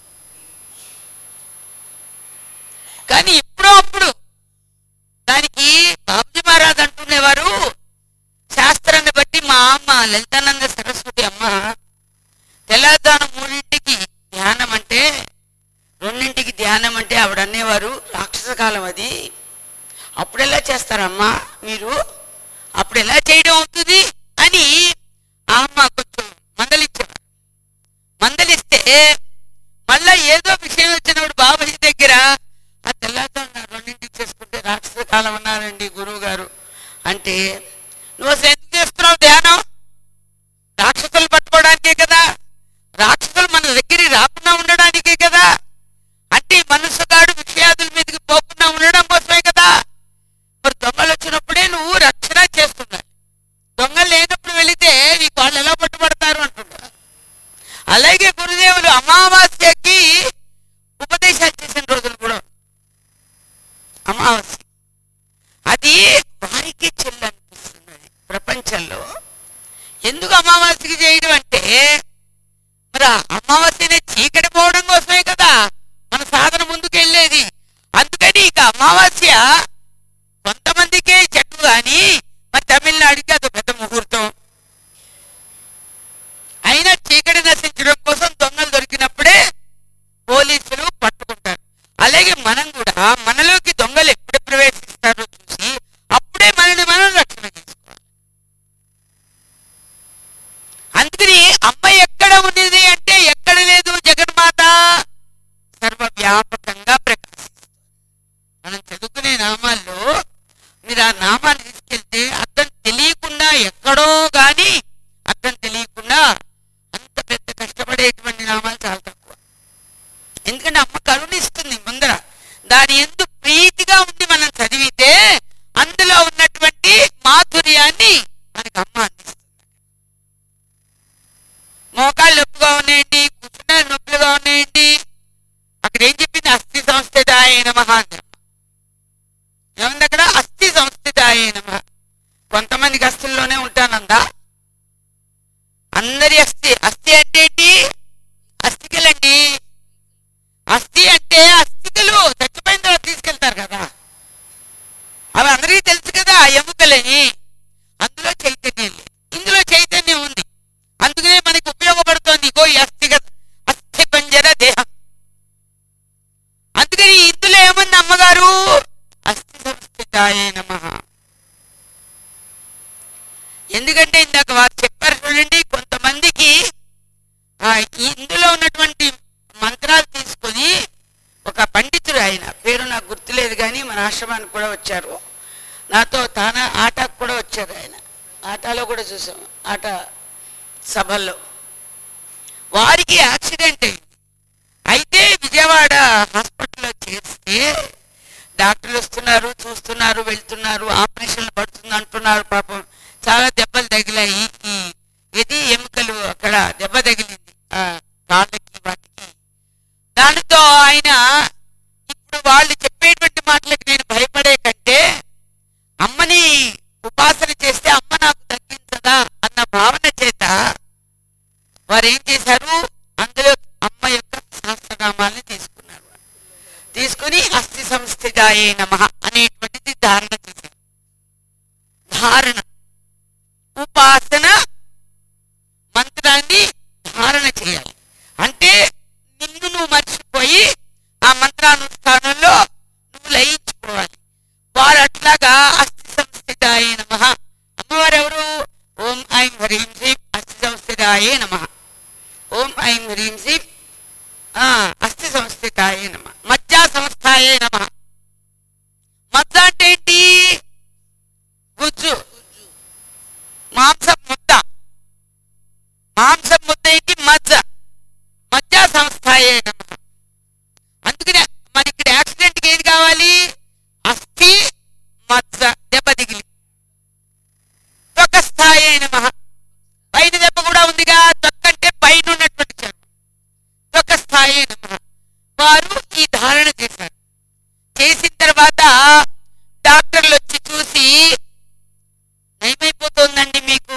కానీ ఎప్పుడో అప్పుడు దానికి బాబుజీ మహారాజ్ అంటునేవారు శాస్త్రాన్ని బట్టి మా అమ్మ లలితానంద సరస్వతి అమ్మ తెల్లదానం మూడింటికి ధ్యానం అంటే రెండింటికి ధ్యానం అంటే ఆవిడ అనేవారు రాక్షస కాలం అది అప్పుడు ఎలా చేస్తారమ్మా మీరు అప్పుడు ఎలా చేయడం అవుతుంది అని ఆ అమ్మ కొంచెం మందలిచ్చేవారు మందలిస్తే మళ్ళా ఏదో విషయం వచ్చినప్పుడు బాబాజీ దగ్గర ఆ తెల్లదానం రెండింటికి చేసుకుంటే రాక్షస కాలం అన్నారండి గురువు గారు అంటే నువ్వు అసలు ఎందుకు చేస్తున్నావు ధ్యానం రాక్షసులు పట్టుకోవడానికే కదా రాక్షసులు మన దగ్గరికి రాకుండా ఉండడానికే కదా అంటే ఏంటి మనసుగాడు విషయాదుల మీదకి పోకుండా ఉండడం కోసమే కదా మరి దొంగలు వచ్చినప్పుడే నువ్వు రక్షణ చేస్తున్నావు దొంగలు లేనప్పుడు వెళితే నీకు వాళ్ళు ఎలా పట్టుబడతారు అంటున్నారు అలాగే గురుదేవులు అమావాస్యకి ఉపదేశాలు చేసిన రోజులు కూడా ఉన్నాయి. అమావాస్య అది వారికి చెల్లు అనిపిస్తున్నది ప్రపంచంలో ఎందుకు అమావాస్యకి చేయడం అంటే మరి ఆ అమావాస్యనే చీకటి పోవడం కోసమే కదా మన సాధన ముందుకు వెళ్ళేది అందుకని ఇక అమావాస్య కొంతమందికే చెట్టు కానీ మరి తమిళనాడుకి అది పెద్ద ముహూర్తం అయినా చీకటి నశించడం కోసం దొంగలు దొరికినప్పుడే పోలీసులు పట్టుకుంటారు అలాగే మనం కూడా మనలోకి దొంగలు ఎప్పుడు ప్రవేశిస్తారో చూసి అప్పుడే మనని మనం రక్షణ చేసుకోవాలి అందుకని అమ్మ ఎక్కడ ఉన్నది అంటే ఎక్కడ లేదు జగన్మాత సర్వవ్యాపకంగా ప్రకాశిస్తుంది మనం చదువుకునే నామాల్లో మీరు ఆ నామాలు తీసుకెళ్తే అర్థం తెలియకుండా ఎక్కడో గాని అర్థం తెలియకుండా అంత పెద్ద కష్టపడేటువంటి నామాలు చాలా తక్కువ ఎందుకంటే అమ్మ కరుణిస్తుంది ముందర దాని ఎందు ప్రీతిగా ఉండి మనం చదివితే అందులో ఉన్నటువంటి మాధుర్యాన్ని మనకి అమ్మ అందిస్తుంది మోకాళ్ళు నొప్పిగా ఉన్నాయండి కూర్చున్న నొప్పులుగా ఉన్నాయండి అక్కడ ఏం చెప్పింది అస్థి సంస్థితాయ నమః అని ఏముంది అక్కడ అస్థి సంస్థితాయ నమః కొంతమందికి అస్థుల్లోనే ఉంటానందా అందరి అస్థి అస్థి అంటే ఏంటి అస్థికలండి అస్థి అంటే అస్థికలు చచ్చిపోయిన తర్వాత తీసుకెళ్తారు కదా అవి అందరికీ తెలుసు కదా ఎముకలని అందులో చైతన్యం లేదు ఇందులో చైతన్యం ఉంది అందుకనే మనకి ఉపయోగపడుతోంది ఇగో ఈ అస్థిక అస్థి పంజర దేహం అందుకని ఇందులో ఏముంది అమ్మగారు అస్థి సంస్థితాయే నమః ఎందుకంటే ఇందాక వారు చెప్పారు చూడండి కొంతమందికి ఆ, ఇందులో ఉన్నటువంటి మంత్రాలు తీసుకొని ఒక పండితుడు ఆయన పేరు నాకు గుర్తులేదు కానీ మన ఆశ్రమానికి కూడా వచ్చారు నాతో తాన ఆటకు కూడా వచ్చారు ఆయన ఆటలో కూడా చూసాం ఆట సభల్లో వారికి యాక్సిడెంట్ అయింది అయితే విజయవాడ హాస్పిటల్లో చేస్తే డాక్టర్లు వస్తున్నారు చూస్తున్నారు వెళ్తున్నారు ఆపరేషన్లు పడుతుంది అంటున్నారు పాపం చాలా దెబ్బలు తగిలాయి ఈ ఇది ఎముకలు అక్కడ దెబ్బ తగిలింది ఆ కాళ్ళకి వాటికి దానితో ఆయన ఇప్పుడు వాళ్ళు చెప్పేటువంటి మాటలకి నేను భయపడే కంటే అమ్మని ఉపాసన చేస్తే అమ్మ నాకు తగ్గించదా అన్న భావన చేత వారు ఏం చేశారు అందులో అమ్మ యొక్క సహస్రనామాల్ని తీసుకున్నారు తీసుకుని అస్థి సంస్థితాయే నమ అనేటువంటిది ధారణ చేశారు ధారణ ఉపాసన మంత్రాన్ని ధారణ చేయాలి అంటే నిన్ను నువ్వు మర్చిపోయి ఆ మంత్రానుష్ఠానంలో నువ్వు లయించుకోవాలి వారు అట్లాగా అస్థి సంస్థితాయే నమ అమ్మవారు ఎవరు ఓం ఐం హ్రీం శ్రీం అస్థి సంస్థితాయే నమ ఓం ఐం హ్రీం శ్రీం ఆ, అస్థి సంస్థితాయే నమ మజ్జా సంస్థాయే నమ మజ్జ అంటే ఏంటి గుజ్జు మాంసం ముద్ద మాంసం ముద్ద ఏంటి మజ్జ మజ్జా సంస్థాయే నమ అందుకనే మరి ఇక్కడ యాక్సిడెంట్కి ఏది కావాలి అస్థి మజ్జ దెబ్బ దిగిలి ఒక స్థాయి నమ పైన దెబ్బ కూడా ఉందిగా తొక్కంటే పైన ఉన్నటువంటి చర్మం ఒక స్థాయి నమ వారు ఈ ధారణ చేశారు చేసిన తర్వాత డాక్టర్లు వచ్చి చూసి నయమైపోతుందండి మీకు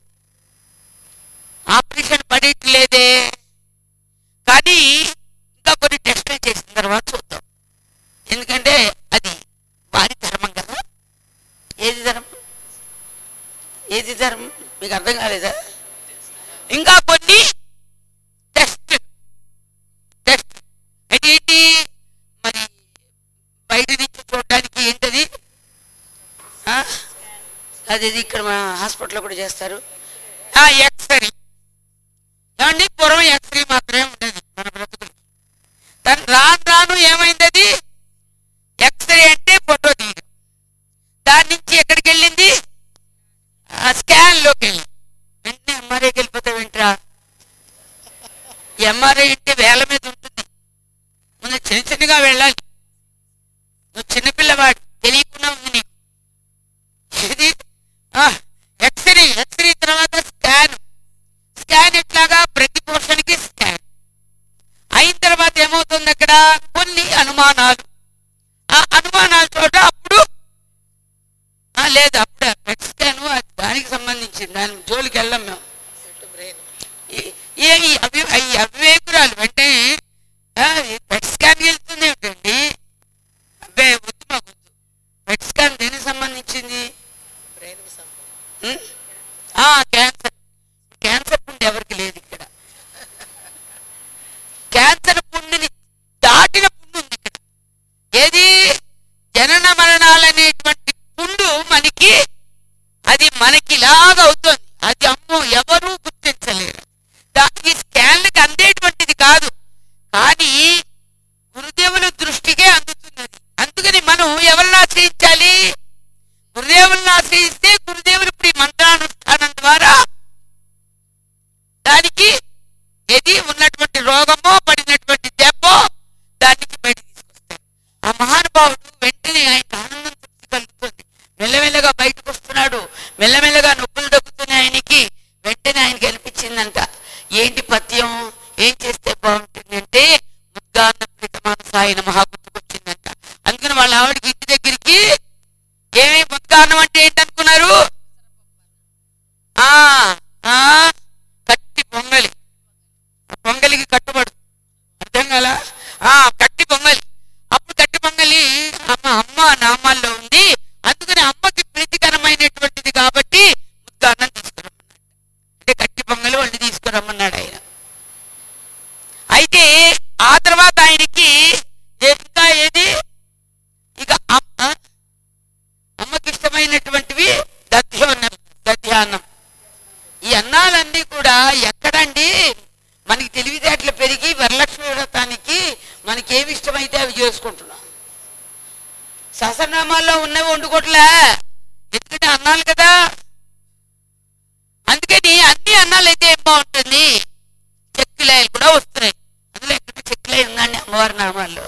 ఆపరేషన్ పడేట్లేదే కానీ ఇంకా కొన్ని టెస్టులు చేసిన తర్వాత చూద్దాం ఎందుకంటే అది వారి ధర్మం కదా ఏది ధర్మం ఏది ధర్మం మీకు అర్థం కాలేదా ఇంకా కొన్ని టెస్ట్ టెస్ట్ అంటే ఏంటి మరి బయట నుంచి చూడడానికి ఏంటది ఆ? అది ఇది ఇక్కడ మా హాస్పిటల్లో కూడా చేస్తారు ఆ ఎక్స్రే ఏమండి పూర్వం ఎక్స్రే మాత్రమే ఉండేది మన బ్రతుకులు తను రాను రాను ఏమైంది అది ఎక్స్రే అంటే ఫోటో తీయడం దాని నుంచి ఎక్కడికి వెళ్ళింది స్కాన్ లోకి వెళ్ళి వెంటనే ఎంఆర్ఐకి వెళ్ళిపోతే వెంటరా ఎంఆర్ఐ అంటే వేల మీద ఉంటుంది ముందు చిన్న చిన్నగా మెల్లమెల్లగా వెళ్ళాలి నువ్వు చిన్నపిల్లవాడు తెలియకుండా ఉంది నీకు ఇది ఎక్స్రే ఎక్స్రే తర్వాత స్కాన్ స్కాన్ ఎట్లాగా ప్రతి పోర్షన్కి స్కాన్ అయిన తర్వాత ఏమవుతుంది అక్కడ కొన్ని అనుమానాలు ఆ అనుమానాల చోట అప్పుడు ఆ, లేదు అప్పుడే పెట్ స్కాన్ అది దానికి సంబంధించింది దాని జోలికి వెళ్ళాం మేము ఈ- ఏ ఈ అవి ఈ అవివేకురాలు వెంటనే ఆ, ఈ పెట్ స్కాన్ వెళ్తుంది ఏమిటండి అబ్బే వద్దు మాకు వద్దు పెట్ స్కాన్ దేనికి సంబంధించింది ఉం? ఆ, క్యాన్సర్ క్యాన్సర్ పుండు ఎవరికి లేదు ఇక్కడ క్యాన్సర్ పుండుని దాటిన పుండు ఉంది ఇక్కడ ఏది జనన మరణాలనేటువంటి పుండు మనకి అది మనకి ఇలాగా అవుతుంది అది అమ్మో ఎవరూ గుర్తించలేరు దా- ఈ స్కాన్లకు అందేటువంటిది కాదు కానీ గురుదేవుల దృష్టికే అందుతున్నది అందుకని మనం ఎవరిని ఆశ్రయించాలి గురుదేవులను ఆశ్రయిస్తే గురుదేవులు ఇప్పుడు ఈ మంత్రానుష్ఠానం ద్వారా దానికి ఏది ఉన్నటువంటి రోగమో పడినటువంటి దెబ్బో దానికి బయట తీసుకొస్తారు ఆ మహానుభావుడు వెంటనే ఆయన ఆనందం తృప్తి కలుగుతుంది మెల్లమెల్లగా బయటకు వస్తున్నాడు మెల్లమెల్లగా నొప్పులు తగ్గుతున్నాయి ఆయనకి వెంటనే ఆయనకి అనిపించిందంట ఏంటి పథ్యం ఏం చేస్తే బాగుంటుంది అంటే ముద్దాన్న ప్రీతమానసాయన మహా గుర్తుకొచ్చిందంట అందుకని వాళ్ళ ఆవిడకి ఇంటి దగ్గరికి ఏమి ముద్దాన్నం అంటే ఏంటనుకున్నారు ఆ ఆ కట్టి పొంగలి ఆ పొంగలికి కట్టుబడు అర్థం కదా ఆ కట్టి పొంగలి అప్పుడు కట్టి పొంగలి అమ్మ అమ్మ నామాల్లో ఉంది అందుకని అమ్మకి ప్రీతికరమైనటువంటిది కాబట్టి ముద్దు అన్నం తీసుకురమ్మన్నాడు అంటే కట్టి పొంగలి వండి తీసుకురమ్మన్నాడు ఆయన అయితే ఆ తర్వాత ఆయనకి ఏ- ఇంకా ఏది ఇక అమ్మ అమ్మకి ఇష్టమైనటువంటివి దధ్యోన్నం దధ్యాన్నం ఈ అన్నాలన్నీ కూడా ఎక్కడండి మనకి తెలివితేటలు పెరిగి వరలక్ష్మి వ్రతానికి మనకి ఏమి ఇష్టమైతే అవి చేసుకుంటున్నాం సహస్రనామాల్లో ఉన్నవి వండుకోట్లే ఎందుకంటే అన్నాలు కదా అందుకని అన్ని అన్నాలు అయితే ఏం బాగుంటుంది చెక్కులాయలు కూడా వస్తున్నాయి అందులో ఎక్కడ చెక్కులాయి ఉందండి అమ్మవారి నామాల్లో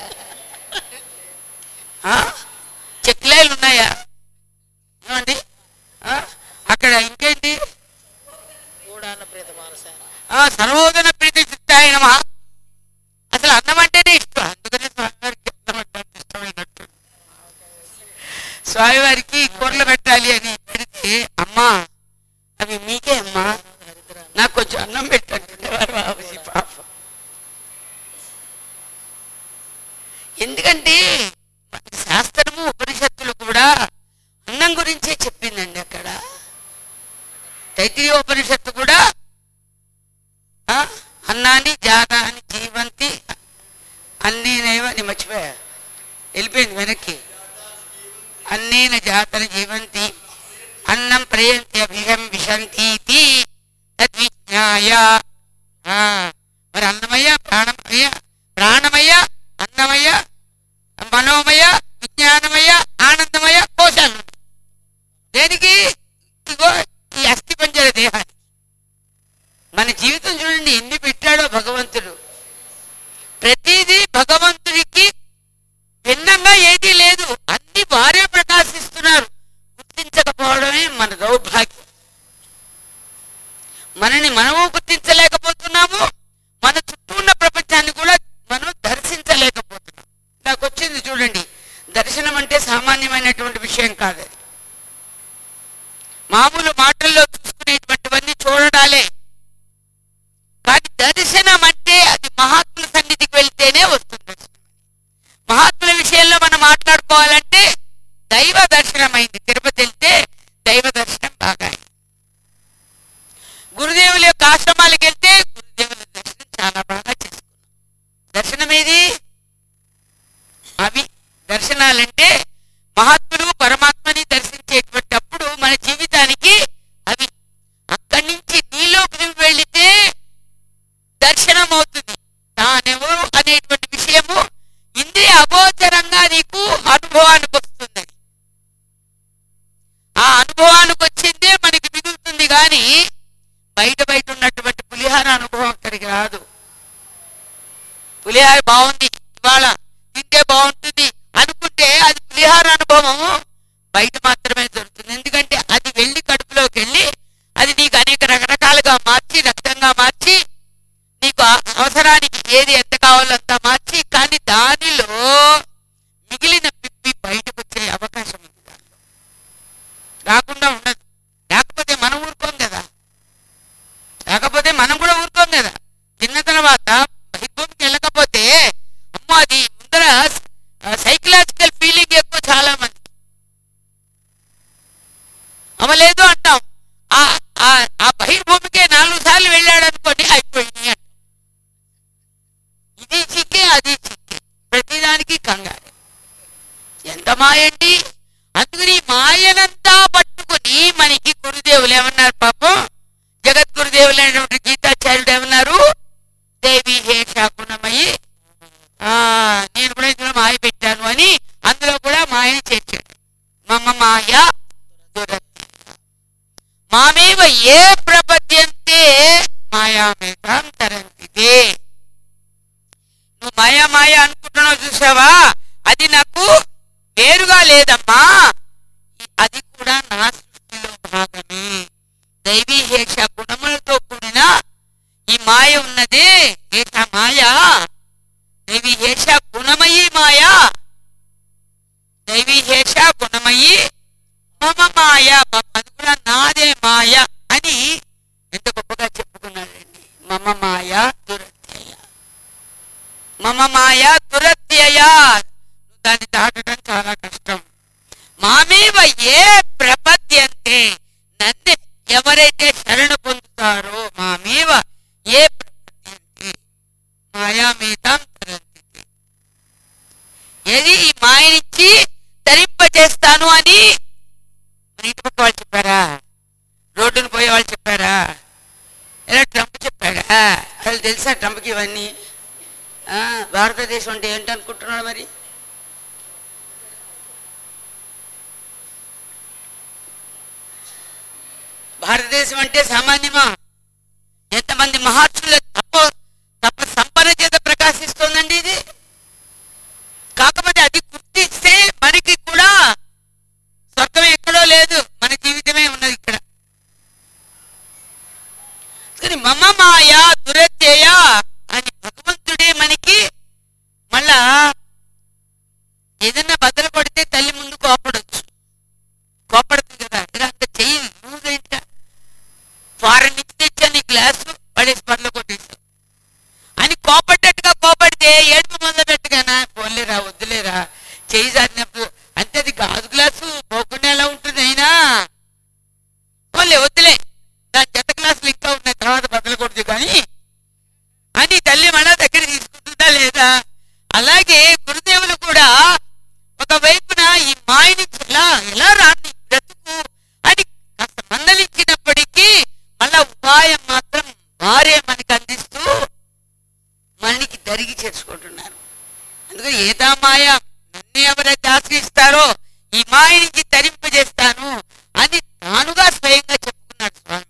ఆ? చెక్కులాయలు ఉన్నాయా ఏమండి ఆ? అక్కడ ఇంకేంటి ఆ, సర్వోదన ప్రీతి చిత్తాయ నమ అసలు అన్నం అంటేనే ఇష్టం అందుకనే స్వామివారికి అన్నం అంటే అంత ఇష్టమైనట్టు స్వామివారికి కూరలు పెట్టాలి అని పెడితే అమ్మా అవి మీకే అమ్మా నాకు కొంచెం అన్నం పెట్టంటున్నారు బాబుజీ పాపం ఎందుకంటే మనకి శాస్త్రము ఉపనిషత్తులు కూడా అన్నం గురించే చెప్పిందండి అక్కడ తైత్రీయోపనిషత్తు కూడా ఆ, అన్నాన్ని జాగాన్ని జీవంతి అన్నీనైవ అని మర్చిపోయా వెళ్ళిపోయింది వెనక్కి అన్నేన జాతర జీవంతి అన్నం ప్రయంతి అభిహం విశంతీతి తద్విజ్ఞాయ ఆ, మరి అన్నమయ్య ప్రాణమయ్య ప్రాణమయ్య అన్నమయ్య మనోమయ విజ్ఞానమయ ఆనందమయ కోశాలు దేనికి ఇగో ఈ అస్థి పంజర దేహానికి మన జీవితం చూడండి ఎన్ని పెట్టాడో భగవంతుడు ప్రతిదీ భగవంతుడికి భిన్నంగా ఏదీ లేదు అన్ని వారే ప్రకాశిస్తున్నారు గుర్తించకపోవడమే మన దౌర్భాగ్యం మనని మనము గుర్తించలేకపోతున్నాము మన చుట్టూ ఉన్న ప్రపంచాన్ని కూడా మనం దర్శించలేకపోతున్నాం నాకు వచ్చింది చూడండి దర్శనం అంటే సామాన్యమైనటువంటి విషయం కాదు అది. మామూలు మాటల్లో చూసుకునేటువంటివన్నీ చూడడాలే కానీ దర్శనం అంటే అది మహాత్ముల సన్నిధికి వెళ్తేనే వస్తుంది దర్శనం మహాత్ముల విషయంలో మనం మాట్లాడుకోవాలంటే దైవ దర్శనం అయింది తిరుపతి వెళ్తే దైవ దర్శనం బాగా అయింది గురుదేవుల యొక్క ఆశ్రమాలకు వెళ్తే గురుదేవుల దర్శనం చాలా బాగా చేసుకున్నాం దర్శనం ఏది అవి దర్శనాలంటే మహాత్ములు పరమాత్మని దర్శించేటువంటి అప్పుడు మన జీవితానికి అవి అక్కడి నుంచి నీలోకి నువ్వు వెళితే దర్శనం అవుతుంది తానెవరు అనేటువంటి విషయము ఇంద్రియ అగోచరంగా నీకు అనుభవానికి వస్తుంది ఆ అనుభవానికి వచ్చిందే మనకి మిగులుతుంది కానీ బయట బయట ఉన్నటువంటి పులిహార అనుభవం అక్కడికి రాదు పులిహార బాగుంది ఇవాళ మాయండి అందుకని ఈ మాయనంతా పట్టుకుని మనకి గురుదేవులు ఏమన్నారు పాపం జగద్గురుదేవులు అయినటువంటి గీతాచార్యుడు ఏమన్నారు దేవి హేష గుణమయి ఆ నేను కూడా ఇందులో మాయ పెట్టాను అని అందులో కూడా మాయని చేర్చాడు మమ మాయ దురత్తి మామేవ ఏ ప్రపద్యంతే మాయామేతాం తరంతిదే నువ్వు మాయా మాయ అనుకుంటున్నావు చూసావా అది నాకు వేరుగా లేదమ్మా అది కూడా నా సృష్టిలో భాగమే దైవీ హేష గుణములతో కూడిన ఈ మాయ ఉన్నదే ఏష మాయ దైవీ హేష గుణమయీ మాయ దైవీ హేష గుణమయీ మమ మాయ మమ అది కూడా నాదే మాయ అని ఎంత గొప్పగా చెప్పుకున్నాడండి మమ మాయ దురత్యయ మమ మాయ దురత్యయ దాన్ని దాటడం చాలా కష్టం మామేవ ఏ ప్రపద్యంతే నన్ను ఎవరైతే శరణ పొందుతారో మామేవ ఏ ప్రపద్యంతే మాయామేతాం తరంతితే ఏది ఈ మాయనిచ్చి ధరింపజేస్తాను అని మన ఇంటి పక్క వాళ్ళు చెప్పారా రోడ్డును పోయే వాళ్ళు చెప్పారా ఎలా ట్రంప్ చెప్పాడా అసలు తెలుసా ట్రంప్కి ఇవన్నీ ఆ, భారతదేశం అంటే ఏంటనుకుంటున్నాడు మరి భారతదేశం అంటే సామాన్యమా ఎంతమంది మహర్షుల తప్ప తప్ప సంపన్న చేత ప్రకాశిస్తోందండి ఇది కాకపోతే అది గుర్తిస్తే మనకి కూడా స్వర్గం ఎక్కడో లేదు మన జీవితమే ఉన్నది ఇక్కడ కానీ మమ మాయ దురత్యయ అని భగవంతుడే మనకి మళ్ళా ఏదన్నా బద్దలు కొడితే తల్లి ముందు కోపడొచ్చు కోపడుతుంది కదా ఇలా అంత చెయ్యి లూజ్ ఏంట ఫారెన్ నుంచి తెచ్చాను ఈ గ్లాసు పడేసి పనులు కొట్టేస్తాం అని కోపడ్డట్టుగా కోపడితే ఏడుపు మొదలెట్టుగానా పోలేరా వద్దులేరా చేయి జారినప్పుడు అంటే అది గాజు గ్లాసు పోకుండా ఎలా ఉంటుంది అయినా పోలే వద్దులే దాని జత గ్లాసులు ఇంకా ఉన్నాయి తర్వాత బద్దలు కొడుతుంది కానీ అని తల్లి మన దగ్గర తీసుకుంటుందా లేదా అలాగే గురుదేవులు కూడా ఒక వైపున ఈ మాయ నుంచి ఎలా ఎలా రాని బ్రతుకు అని కాస్త మందలించినప్పటికీ మళ్ళా ఉపాయం మాత్రం వారే మనకి అందిస్తూ మనకి దరిగి చేసుకుంటున్నారు అందుకని ఏదా మాయ నన్ను ఎవరైతే ఆశ్రయిస్తారో ఈ మాయ నుంచి తరింపజేస్తాను అని తానుగా స్వయంగా చెప్పుకున్నాడు స్వామి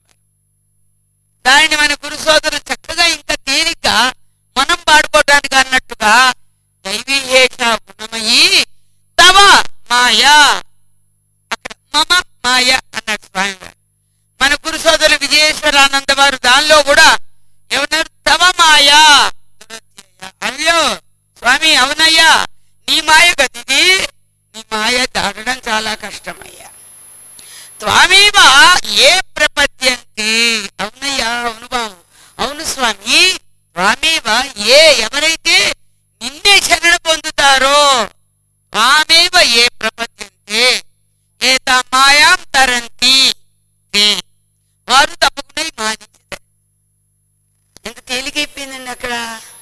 దానిని మన గురు సోదరులు చక్కగా ఇంకా తేలిక మనం పాడుకోవడానికి అన్నట్టుగా దైవీహేష గుణమయి తవ మాయా అక్కడ మమ మాయ అన్నాడు స్వామి వారు మన గురు సోదరులు విజయేశ్వరానంద వారు దానిలో కూడా ఏమన్నారు తవ మాయా దురత్యయ. అయ్యో స్వామి అవునయ్యా నీ మాయ గదిది నీ మాయ దాటడం చాలా కష్టమయ్యా త్వామేవ ఏ ప్రపద్యంతి అవునయ్యా అవును బాబు అవును స్వామి త్వామేవ ఏ ఎవరైతే నిన్నే శరణ పొందుతారో త్వామేవ ఏ ప్రపద్యంతే ఏత మాయాం తరంతి తే. వారు తప్పకుండా ఈ మానించుతారు ఎంత తేలికైపోయిందండి అక్కడ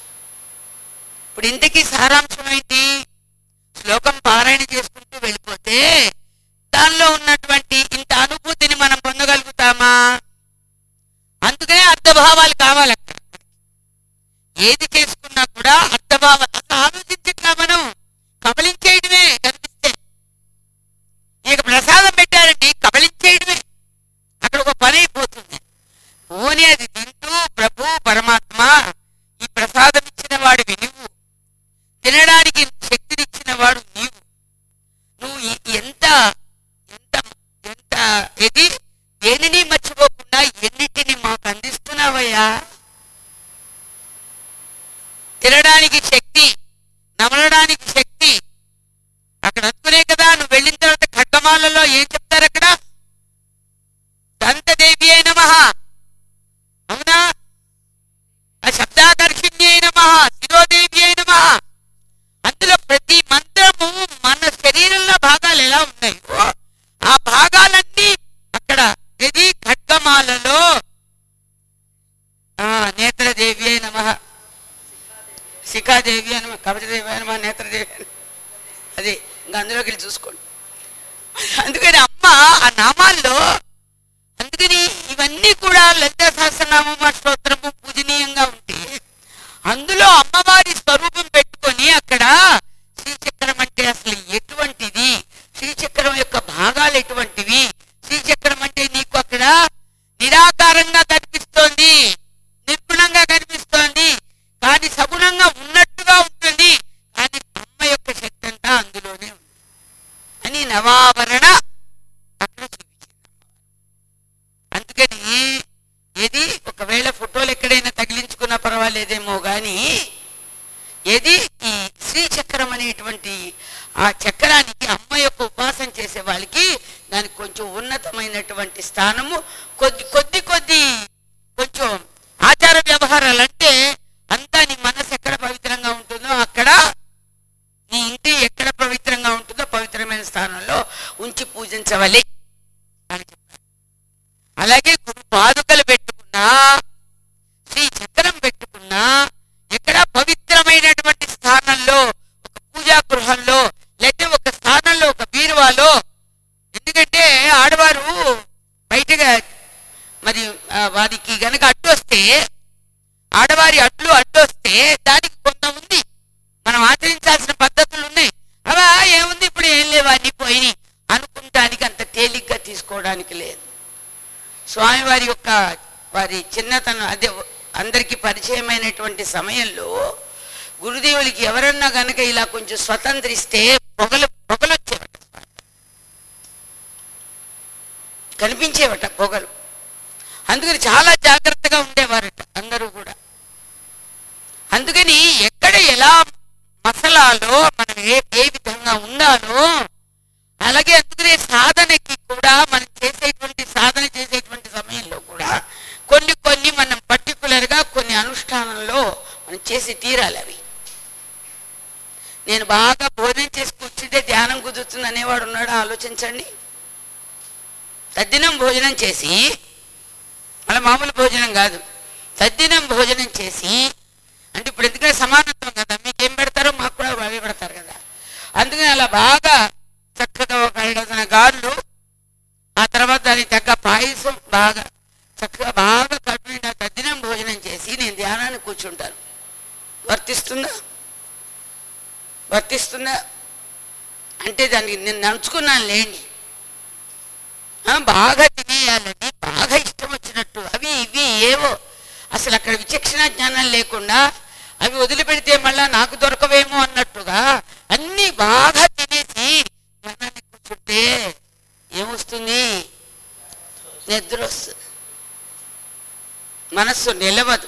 ఇప్పుడు ఇంతకీ సారాంశం ఏంటి శ్లోకం పారాయణ చేసుకుంటూ వెళ్ళిపోతే దానిలో ఉన్నటువంటి ఇంత అనుభూతిని మనం పొందగలుగుతామా అందుకనే అర్థభావాలు కావాలి అక్కడ ఏది చేసుకున్నా కూడా అర్థభావాలు అసలు ఆలోచించట్లా మనం కబలించేయడమే కనిపిస్తే ఇక ప్రసాదం పెట్టారండి కబలించేయడమే అక్కడ ఒక పని అయిపోతుంది ఓని అది తింటూ ప్రభు పరమాత్మ ఈ ప్రసాదం ఇచ్చిన వాడివి నువ్వు తినడానికి శక్తినిచ్చిన వాడు నీవు నువ్వు ఈ- ఎంత ఎంత ఎంత ఇది దేనిని మర్చిపోకుండా ఎన్నిటిని మాకు అందిస్తున్నావయ్యా తినడానికి శక్తి నమలడానికి శక్తి అక్కడ అనుకునే కదా నువ్వు వెళ్ళిన తర్వాత ఖడ్గమాలలో ఏం చెప్తారు అక్కడ దంతదేవి అయిన మహా అవునా ఆ శబ్దాకర్షిణ్య అయిన మహా శిరోదేవి అయిన మహా అందులో ప్రతి మంత్రము మన శరీరంలో భాగాలు ఎలా ఉన్నాయో ఆ భాగాలన్నీ అక్కడ ఇది ఖడ్గమాలలో ఆ నేత్రదేవి అయిన మహా శిఖాదేవి అని కవచదేవి అయిన మా నేత్రదేవి అని అది ఇంకా అందులోకి వెళ్ళి చూసుకోండి అందుకని అమ్మ ఆ నామాల్లో అందుకని ఇవన్నీ కూడా లలిత సహస్రనామం స్తోత్రము పూజనీయంగా ఉంటే అందులో అమ్మవారి స్వరూపం పెట్టుకొని అక్కడ శ్రీచక్రం అంటే అసలు ఎటువంటిది శ్రీచక్రం యొక్క భాగాలు ఎటువంటివి శ్రీచక్రం అంటే నీకు అక్కడ నిరాకారంగా కనిపిస్తోంది నిర్గుణంగా కనిపిస్తోంది కానీ సగుణంగా ఉన్నట్టుగా ఉంటుంది కానీ అమ్మ యొక్క శక్తి అంతా అందులోనే ఉంది అని నవావరణ అక్కడ చూపించింది అందుకని ఏది ఒకవేళ ఫోటోలు ఎక్కడైనా తగిలించుకున్నా పర్వాలేదేమో కానీ ఏది ఈ శ్రీచక్రం అనేటువంటి ఆ చక్రానికి అమ్మ యొక్క ఉపాసన చేసే వాళ్ళకి దానికి కొంచెం ఉన్నతమైనటువంటి స్థానము కొద్ది కొద్ది కొద్ది కొంచెం ఆచార వ్యవహారాలు అంటే అంతా నీ మనసు ఎక్కడ పవిత్రంగా ఉంటుందో అక్కడ నీ ఇంటి ఎక్కడ పవిత్రంగా ఉంటుందో పవిత్రమైన స్థానంలో ఉంచి పూజించవాలి అని చెప్పారు అలాగే గురు పాదుకలు పెట్టుకున్నా శ్రీ చక్రం పెట్టుకున్నా ఎక్కడ పవిత్రమైనటువంటి స్థానంలో ఒక పూజా గృహంలో లేకపోతే ఒక స్థానంలో ఒక బీరువాలో ఎందుకంటే ఆడవారు బయటగా మరి ఆ, వారికి గనక అడ్డు వస్తే ఆడవారి అడ్లు అడ్డు వస్తే దానికి కొంత ఉంది మనం ఆచరించాల్సిన పద్ధతులు ఉన్నాయి అవా ఏముంది ఇప్పుడు ఏం లేవా అన్ని పోయినాయి అనుకుంటానికి అంత తేలిగ్గా తీసుకోవడానికి లేదు స్వామివారి యొక్క వారి చిన్నతనం అదే అందరికీ పరిచయమైనటువంటి సమయంలో గురుదేవులకి ఎవరన్నా గనక ఇలా కొంచెం స్వతంత్రిస్తే పొగలు పొగలు వచ్చేవట కనిపించేవట పొగలు అందుకని చాలా జాగ్రత్తగా ఉండేవారట అందరూ కూడా అందుకని ఎక్కడ ఎలా మసలాలో మనం ఏ ఏ విధంగా ఉండాలో అలాగే అందుకనే సాధనకి కూడా మనం చేసేటువంటి సాధన చేసేటువంటి సమయంలో కూడా కొన్ని కొన్ని మనం particular గా కొన్ని అనుష్ఠానంలో మనం చేసి తీరాలి అవి నేను బాగా భోజనం చేసి కూర్చుంటే ధ్యానం కుదురుతుంది అనేవాడు ఉన్నాడు ఆలోచించండి తద్దినం భోజనం చేసి మళ్ళీ మామూలు భోజనం కాదు తద్దినం భోజనం చేసి అంటే ఇప్పుడు ఎందుకంటే సమానత్వం కదా మీకేం పెడతారో మాకు కూడా అవే పెడతారు కదా అందుకని అలా బాగా చక్కగా ఒక ఐదొన గారెలు ఆ తర్వాత దానికి తగ్గ పాయసం బాగా చక్కగా బాగా కడుపు నిండా తద్దినం భోజనం చేసి నేను ధ్యానానికి కూర్చుంటాను వర్తిస్తుందా వర్తిస్తుందా అంటే దానికి నేను నడుచుకున్నాను లేండి ఆ, బాగా తినేయాలని బాగా ఇష్టం వచ్చినట్టు అవి ఇవి ఏవో అసలు అక్కడ విచక్షణ జ్ఞానం లేకుండా అవి వదిలిపెడితే మళ్ళా నాకు దొరకవేమో అన్నట్టుగా అన్నీ బాగా తినేసి జ్ఞానాన్ని కూర్చుంటే ఏమొస్తుంది నిద్ర వస్తుంది మనస్సు నిలవదు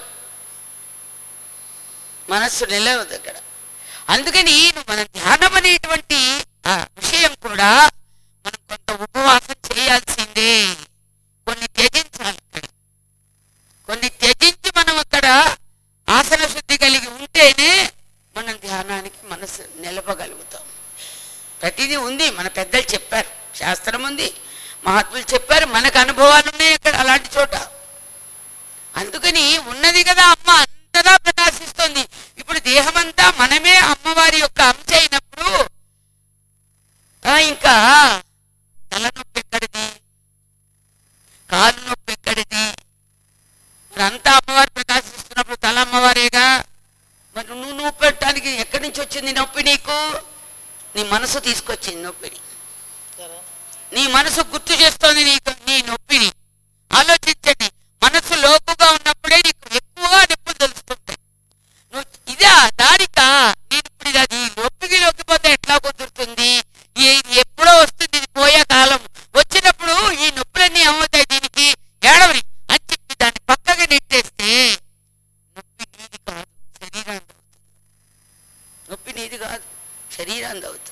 మనస్సు నిలవదు అక్కడ అందుకని మన ధ్యానం అనేటువంటి ఆ విషయం కూడా మనం కొంత ఉపవాసం చేయాల్సిందే కొన్ని త్యజించాలి అక్కడ కొన్ని త్యజించి మనం అక్కడ ఆసన శుద్ధి కలిగి ఉంటేనే మనం ధ్యానానికి మనసు నిలపగలుగుతాం ప్రతిదీ ఉంది మన పెద్దలు చెప్పారు శాస్త్రం ఉంది మహాత్ములు చెప్పారు మనకు అనుభవాలు ఉన్నాయి అక్కడ అలాంటి చోట అందుకని ఉన్నది కదా అమ్మ అంతగా ప్రకాశిస్తుంది ఇప్పుడు దేహమంతా మనమే అమ్మవారి యొక్క అంశ అయినప్పుడు ఆ, ఇంకా తలనొప్పి ఎక్కడిది కాలు నొప్పి ఎక్కడిది మరి అంతా అమ్మవారు ప్రకాశిస్తున్నప్పుడు తల అమ్మవారేగా మరి నువ్వు నొప్పి పెట్టడానికి ఎక్కడి నుంచి వచ్చింది నొప్పి నీకు నీ మనసు తీసుకొచ్చింది నొప్పిని నీ మనసు గుర్తు చేస్తోంది నీకు నీ నొప్పిని ఆలోచించండి మనసు లోపుగా ఉన్నప్పుడే నీకు ఎక్కువగా నొప్పులు తెలుస్తుంటాయి నువ్వు ఇదా దానికా నేను ఇప్పుడు ఇది అది నొప్పికి లోకిపోతే ఎట్లా కుదురుతుంది ఈ- ఇది ఎప్పుడో వస్తుంది ఇది పోయే కాలం వచ్చినప్పుడు ఈ నొప్పులన్నీ ఏమవుతాయి దీనికి ఏడవని అని చెప్పి దాన్ని పక్కగా నెట్టేస్తే నొప్పి నీది కాదు శరీరాన్ని అవుతుంది నొప్పి నీది కాదు శరీరాన్ని అవుతుంది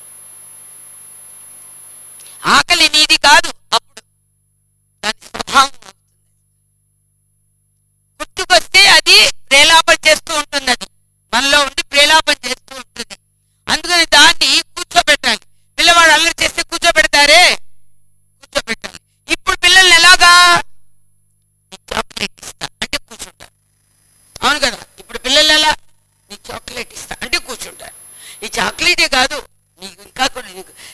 ఆకలి నీది కాదు అప్పుడు దాని స్వభావం అవుతుంది గుర్తుకొస్తే అది ప్రేలాపన చేస్తూ ఉంటుంది అది మనలో ఉండి ప్రేలాపన చేస్తూ ఉంటుంది అందుకని దాన్ని కూర్చోబెట్టాలి పిల్లవాడు అల్లరి చేస్తే కూర్చోబెడతారే కూర్చోబెట్టాలి ఇప్పుడు పిల్లల్ని ఎలాగా నీకు చాక్లెట్ ఇస్తా అంటే కూర్చుంటారు అవును కదా ఇప్పుడు పిల్లలు ఎలా నీకు చాక్లెట్ ఇస్తా అంటే కూర్చుంటారు ఈ చాక్లెటే కాదు నీకు ఇంకా కొన్ని నీకు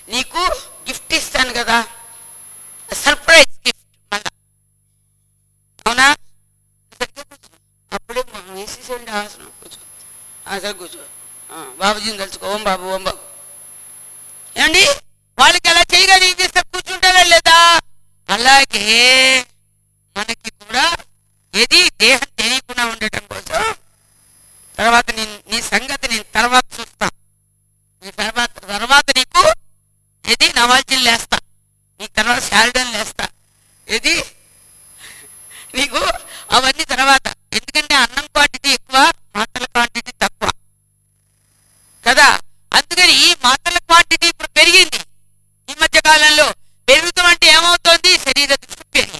బాబుజీని తలుచుకో ఓం బాబు ఓం బాబు ఏమండి వాళ్ళకి అలా చేయగా చేస్తే కూర్చుంటారా లేదా అలాగే మనకి కూడా ఏది దేహం తెలియకుండా ఉండటం కోసం తర్వాత నేను నీ సంగతి నేను తర్వాత చూస్తా నీ తర్వాత తర్వాత నీకు ఏది నవాల్జీలు లేస్తా నీ తర్వాత శారడని లేస్తా ఏది నీకు అవన్నీ తర్వాత ఎందుకంటే అన్నం క్వాంటిటీ ఎక్కువ మాటల క్వాంటిటీ తక్కువ కదా అందుకని ఈ మాటల క్వాంటిటీ ఇప్పుడు పెరిగింది ఈ మధ్య కాలంలో పెరుగుతాం అంటే ఏమవుతోంది శరీర దృష్టి పెరిగింది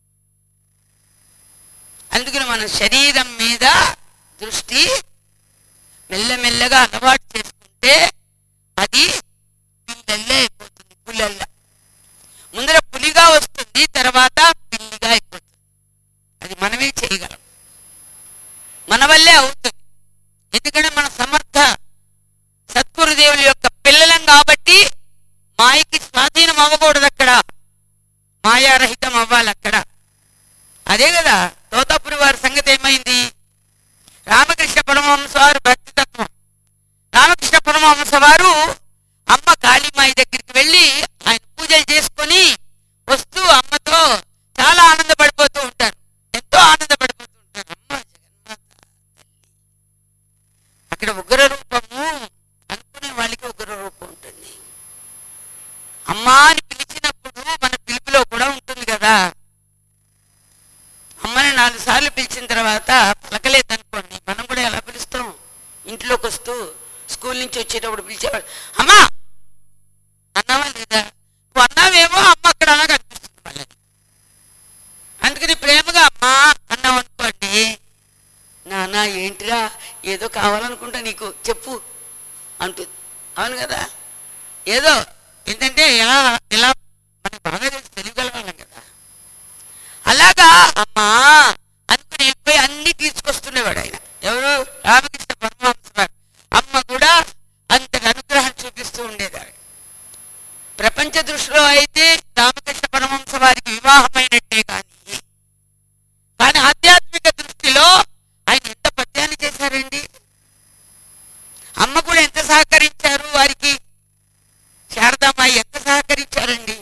అందుకని మన శరీరం మీద దృష్టి మెల్లమెల్లగా అలవాటు చేసుకుంటే అది పిల్లల్లే అయిపోతుంది పుల్లల్లా ముందర పులిగా వస్తుంది తర్వాత పిల్లిగా అయిపోతుంది అది మనమే చేయగలం మన వల్లే అవుతుంది ఎందుకంటే మన సమర్థ సద్గురుదేవుల యొక్క పిల్లలం కాబట్టి మాయకి స్వాధీనం అవ్వకూడదు అక్కడ మాయారహితం అవ్వాలి అక్కడ అదే కదా తోతాపురి వారి సంగతి ఏమైంది రామకృష్ణ పరమహంస వారు భక్తి తత్వం రామకృష్ణ పరమహంస వారు అమ్మ కాళీమాయి దగ్గరికి వెళ్ళి ఆయన పూజలు చేసుకొని వస్తూ అమ్మతో చాలా ఆనందపడిపోతూ ఉంటారు ఎంతో ఆనందపడిపోతూ ఉంటారు అమ్మ జగన్మాత తల్లి అక్కడ ఉగ్ర రూపము అనుకునే వాళ్ళకి ఉగ్ర రూపం ఉంటుంది అమ్మా అని పిలిచినప్పుడు మన పిలుపులో కూడా ఉంటుంది కదా అమ్మని నాలుగు సార్లు పిలిచిన తర్వాత పలకలేదనుకోండి మనం కూడా ఎలా పిలుస్తాం ఇంట్లోకి వస్తూ స్కూల్ నుంచి వచ్చేటప్పుడు పిలిచేవాడు అమ్మా అన్నావా లేదా నువ్వు అన్నావేమో అమ్మ అక్కడ అలా కనిపిస్తుంది వాళ్ళని అందుకని ప్రేమగా అమ్మా అన్నావు అనుకోండి నాన్న ఏంటిరా ఏదో కావాలనుకుంటా నీకు చెప్పు అంటుంది అవును కదా ఏదో ఏంటంటే ఎలా ఎలా మనకు బాగా తెలిసి తెలియగలవాళ్ళం కదా అలాగా అమ్మా అనుకుని వెళ్ళిపోయి అన్ని తీసుకొస్తుండేవాడు ఆయన ఎవరు రామకృష్ణ పరమహంస వారు అమ్మ కూడా అంతగా అనుగ్రహం చూపిస్తూ ఉండేదాడు ప్రపంచ దృష్టిలో అయితే రామకృష్ణ పరమహంస వారికి వివాహమైనట్టే కానీ కానీ ఆధ్యాత్మిక దృష్టిలో ఆయన ఎంత పద్యాన్ని చేశారండి అమ్మ కూడా ఎంత సహకరించారు వారికి శారదామాయి ఎంత సహకరించారండి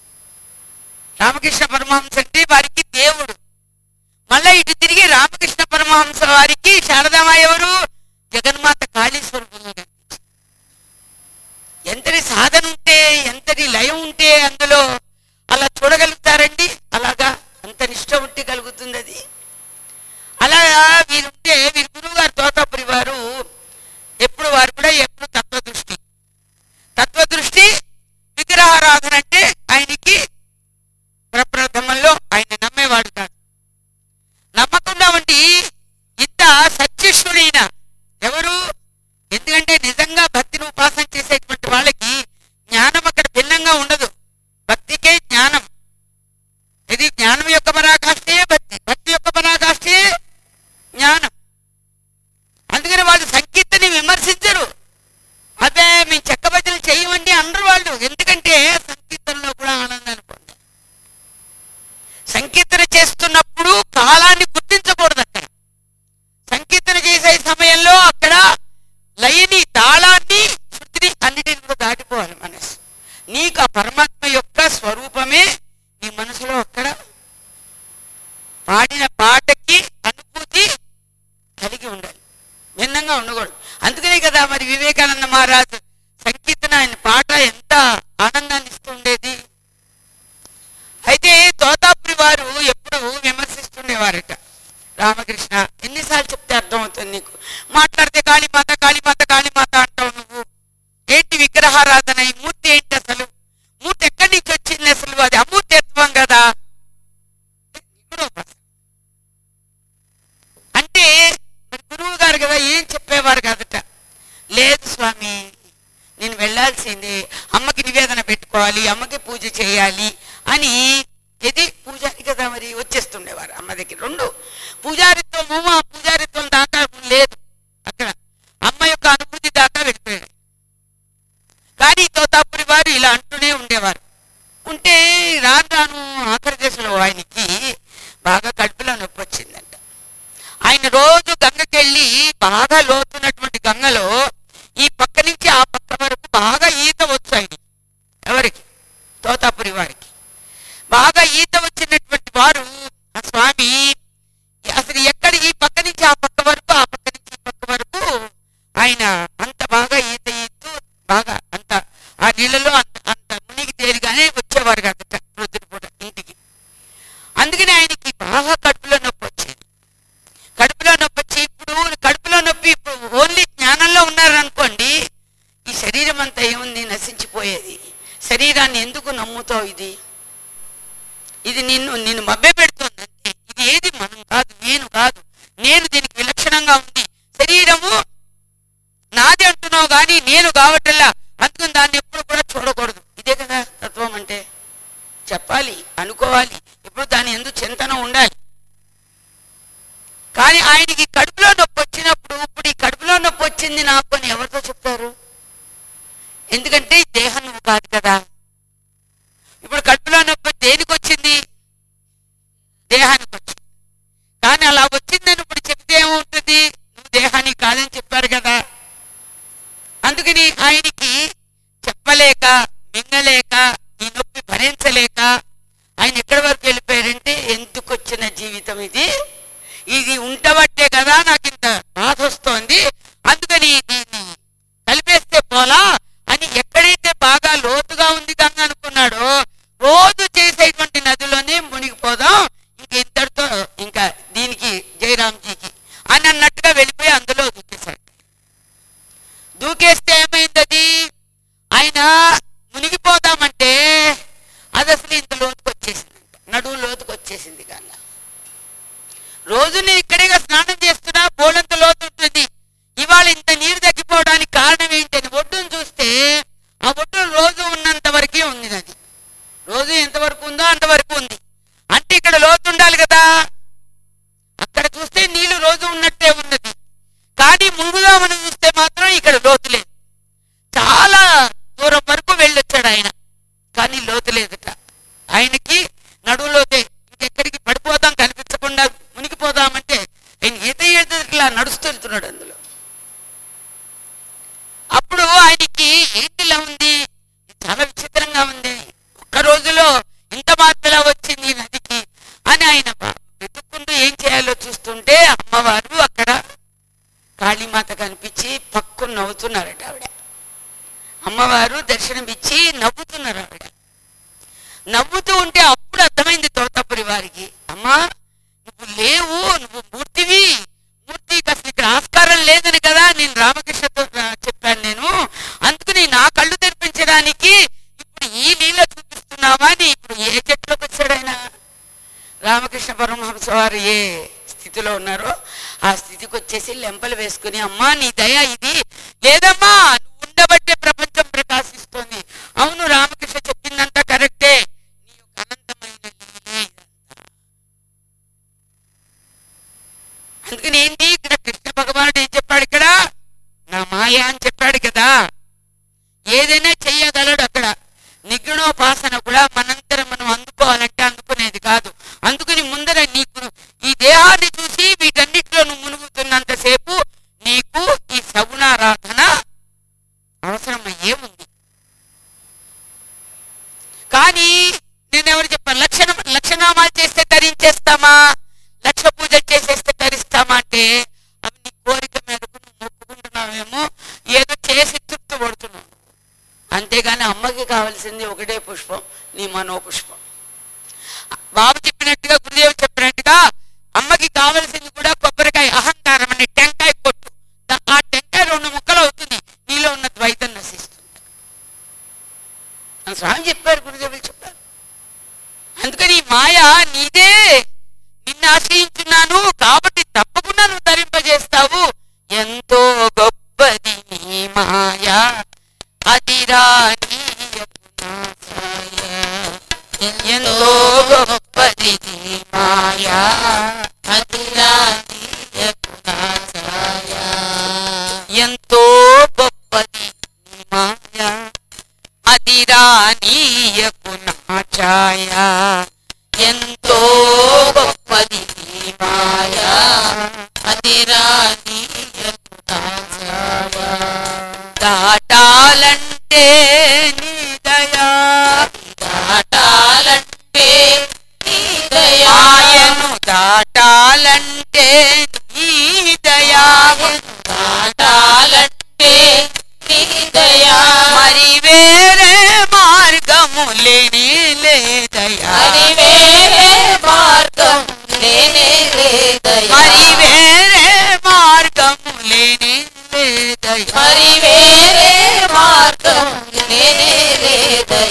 రామకృష్ణ పరమహంస అంటే వారికి దేవుడు మళ్ళా ఇటు తిరిగి రామకృష్ణ పరమహంస వారికి శారదామాయి ఎవరు జగన్మాత కాళీ స్వరూపంలో కనిపించింది ఎంతటి సాధన ఉంటే ఎంతటి లయం ఉంటే అందులో అలా చూడగలుగుతారండి అలాగా అంత నిష్ట ఉంటే కలుగుతుంది అది అలా వీరుంటే వీరి గురువు గారు తోతాపురి వారు ఎప్పుడు వారు కూడా ఎప్పుడు తత్వదృష్టి తత్వదృష్టి విగ్రహారాధన అంటే ఆయనకి ప్రప్రథమంలో ఆయన నమ్మేవాడు కాదు నమ్మకుండా ఉండి ఇంత సత్యశుడైన ఎవరు ఎందుకంటే నిజంగా భక్తిని ఉపాసన చేసేటువంటి వాళ్ళకి జ్ఞానం అక్కడ భిన్నంగా ఉండదు భక్తికే జ్ఞానం ఇది జ్ఞానం యొక్క పరాకాష్ఠే భక్తి భక్తి యొక్క పరాకాష్ఠే జ్ఞానం అందుకని వాళ్ళు సంకీర్తని విమర్శించరు అదే మేము చెక్క భజనలు చేయమండి అనరు వాళ్ళు ఎందుకంటే సంకీర్తనలో కూడా ఆనందాన్ని పొందారు సంకీర్తన చేస్తున్నప్పుడు కాలాన్ని గుర్తించకూడదు అక్కడ సంకీర్తన చేసే సమయంలో అక్కడ లయని తాళాన్ని శృతిని అన్నిటిని కూడా దాటిపోవాలి మనసు నీకు ఆ పరమాత్మ యొక్క స్వరూపమే నీ మనసులో అక్కడ పాడిన పాటకి అనుభూతి కలిగి ఉండాలి భిన్నంగా ఉండకూడదు అందుకనే కదా మరి వివేకానంద మహారాజు సంకీర్తన ఆయన పాట ఎంత ఆనందాన్ని ఇస్తుండేది అయితే తోతాపురి వారు ఎప్పుడు విమర్శిస్తుండేవారట రామకృష్ణ ఎన్నిసార్లు చెప్తే అర్థమవుతుంది నీకు మాట్లాడితే కాళీమాత కాళీమాత కాళీమాత అంటావు నువ్వు ఏంటి విగ్రహారాధన ఈ మూర్తి ఏంటి అసలు మూర్తి ఎక్కడి నుంచి వచ్చింది అసలు అది అమూర్తిత్వం కదా ఇప్పుడు ఒక ప్రశ్న. అంటే మరి గురువు గారు కదా ఏం చెప్పేవారు కదట లేదు స్వామి నేను వెళ్ళాల్సిందే అమ్మకి నివేదన పెట్టుకోవాలి అమ్మకి పూజ చేయాలి అని ఇది పూజారి కదా మరి వచ్చేస్తుండేవారు అమ్మ దగ్గర రెండు పూజారిత్వము ఆ పూజారిత్వం దాకా లేదు అక్కడ అమ్మ యొక్క అనుభూతి దాకా వెళ్ళిపోయాడు కానీ తోతాపురి వారు ఇలా అంటూనే ఉండేవారు ఉంటే రాను రాను ఆఖరి దశలో ఆయనకి బాగా కడుపులో నొప్పి వచ్చిందంట ఆయన రోజు గంగకెళ్ళి బాగా లోతున్నటువంటి గంగలో ఈ తోతాపురి వారికి బాగా ఈత వచ్చినటువంటి వారు ఆ స్వామి అసలు ఎక్కడ ఈ పక్క నుంచి ఆ పక్క వరకు ఆ పక్క నుంచి ఈ పక్క వరకు ఆయన అంత బాగా ఈత ఈతూ బాగా అంత ఆ నీళ్ళలో అంత అంత మునిగి తేలిగానే వచ్చేవారు కదట ప్రొద్దున ఇంటికి అందుకని ఆయనకి బాగా కడుపులో నొప్పి వచ్చేది కడుపులో నొప్పి వచ్చి ఇప్పుడు కడుపులో నొప్పి ఇప్పుడు ఓన్లీ జ్ఞానంలో ఉన్నారనుకోండి ఈ శరీరం అంతా ఏముంది నశించిపోయేది శరీరాన్ని ఎందుకు నమ్ముతావు ఇది ఇది నిన్ను నిన్ను మభ్య పెడుతుంది అంతే ఇది ఏది మనం కాదు నేను కాదు నేను దీనికి విలక్షణంగా ఉంది శరీరము నాది అంటున్నావు కానీ నేను కావటల్లా అందుకని దాన్ని ఎప్పుడు కూడా చూడకూడదు ఇదే కదా తత్వం అంటే చెప్పాలి అనుకోవాలి ఇప్పుడు దాని ఎందుకు చింతన ఉండాలి కానీ ఆయనకి కడుపులో నొప్పి వచ్చినప్పుడు ఇప్పుడు ఈ కడుపులో నొప్పి వచ్చింది నాకు అని ఎవరితో చెప్తారు ఎందుకంటే ఈ దేహం నువ్వు కాదు కదా ఇప్పుడు కడుపులో నొప్పి దేనికి వచ్చింది దేహానికి వచ్చింది కానీ అలా వచ్చిందని ఇప్పుడు చెప్తే ఏమవుతుంది నువ్వు దేహానికి కాదని చెప్పారు కదా అందుకని ఆయనకి చెప్పలేక మింగలేక ఈ నొప్పి భరించలేక ఆయన ఎక్కడి వరకు వెళ్ళిపోయారంటే ఎందుకు వచ్చిన జీవితం ఇది ఇది ఉండబట్టే కదా నాకు ఇంత బాధ వస్తోంది అందుకని దీన్ని కలిపేస్తే పోలా అని ఎక్కడైతే బాగా లోతుగా ఉంది గంగ అనుకున్నాడో రోజు చేసేటువంటి నదిలోనే మునిగిపోదాం ఇంక ఇంతటితో ఇంకా దీనికి జయరామ్జీకి అని అన్నట్టుగా వెళ్ళిపోయి అందులో దూకేశాడు దూకేస్తే ఏమైంది అది ఆయన మునిగిపోదామంటే అది అసలు ఇంత లోతుకు వచ్చేసింది నడువు లోతుకు వచ్చేసింది గంగ రోజు నేను ఇక్కడేగా స్నానం చేస్తున్నా బోలంత లోతు ఉంటుంది ఇవాళ ఇంత నీరు తగ్గిపోవడానికి కారణం ఏంటని ఒడ్డును చూస్తే ఆ ఒడ్డు రోజు ఉన్నంత వరకే ఉంది నది రోజు ఎంతవరకు ఉందో అంతవరకు ఉంది అంటే ఇక్కడ లోతు ఉండాలి కదా అక్కడ చూస్తే నీళ్లు రోజు ఉన్నట్టే ఉన్నది కానీ మునుగుదామని చూస్తే మాత్రం ఇక్కడ లోతు లేదు చాలా దూరం వరకు వెళ్ళొచ్చాడు ఆయన కానీ లోతు లేదట ఆయనకి నడువులోతే ఇంకెక్కడికి పడిపోదాం కనిపించకుండా మునిగిపోదామంటే ఆయన ఈత ఈతలా నడుస్తూ వెళ్తున్నాడు అందులో అప్పుడు ఆయనకి ఏంటిలా ఉంది చాలా విచిత్రంగా ఉంది ఒక్క రోజులో ఇంత మార్పు ఎలా వచ్చింది ఈ నదికి అని ఆయన బా- వెతుక్కుంటూ ఏం చేయాలో చూస్తుంటే అమ్మవారు అక్కడ కాళీమాత కనిపించి పక్కున నవ్వుతున్నారట ఆవిడ అమ్మవారు దర్శనమిచ్చి నవ్వుతున్నారు ఆవిడ నవ్వుతూ ఉంటే అప్పుడు అర్థమైంది తోటపురి వారికి అమ్మా నువ్వు లేవు నువ్వు మూర్తివి మూర్తికి అసలు ఇక్కడ ఆస్కారం లేదని కదా నేను రామకృష్ణతో రా- చెప్పాను నేను అందుకని నా కళ్ళు తెరిపించడానికి ఇప్పుడు ఈ లీల చూపిస్తున్నావా అని ఇప్పుడు ఏ చెట్లోకి వచ్చాడు ఆయన రామకృష్ణ పరమహంస వారు ఏ స్థితిలో ఉన్నారో ఆ స్థితికి వచ్చేసి లెంపలు వేసుకుని అమ్మా నీ దయ ఇది లేదమ్మా నువ్వు ఉండబట్టే ప్రపంచం ప్రకాశిస్తోంది అవును రామకృష్ణ చెప్పిందంతా కరెక్టే నీ యొక్క అనంతమైన లీలే ఇదంతా. అందుకని ఏంటి ఇక్కడ కృష్ణ భగవానుడు ఏం చెప్పాడు ఇక్కడ నా మాయ అని చెప్పాడు కదా ఏదైనా చెయ్యగలడు అక్కడ నిగుణోపాసన కూడా మనంతరం మనం అందుకోవాలంటే అందుకునేది కాదు అందుకని ముందర నీకు ఈ దేహాన్ని చూసి వీటన్నిటిలో నువ్వు మునుగుతున్నంతసేపు నీకు ఈ సగుణారాధన అవసరమయ్యే ఉంది కానీ నేను ఎవరు చెప్పాను లక్షణ లక్షణామాలు చేస్తే ధరించేస్తామా లక్ష పూజ చేసేస్తే ధరిస్తామా అంటే అవి నీ కోరిక మేరకు నువ్వు మొక్కుకుంటున్నావేమో ఏదో చేసి తృప్తి పడుతున్నావు అంతేగాని అమ్మకి కావాల్సింది ఒకటే పుష్పం నీ మనో పుష్పం బాబు చెప్పినట్టుగా గురుదేవుడు చెప్పినట్టుగా అమ్మకి కావలసింది కూడా కొబ్బరికాయ అహంకారం అనే టెంకాయ కొట్టు దా- ఆ టెంకాయ రెండు ముక్కలు అవుతుంది నీలో ఉన్న ద్వైతం నశిస్తుంది అని స్వామి చెప్పారు గురుదేవులు చెప్పారు అందుకని ఈ మాయ నీదే నిన్ను ఆశ్రయించున్నాను కాబట్టి తప్పకుండా నువ్వు ధరింపజేస్తావు ఎంతో గొప్పది నీ మాయ అదిరా ఎంతో గొప్పది నీ మాయ అదిరా ఎంతో గొప్పది నీ మాయ అదిరానీయకు నా ఛాయ ఎంతో గొప్పది నీ మాయ అదిరానీయకు నా ఛాయ దాటాలంటే నీ దయా దాట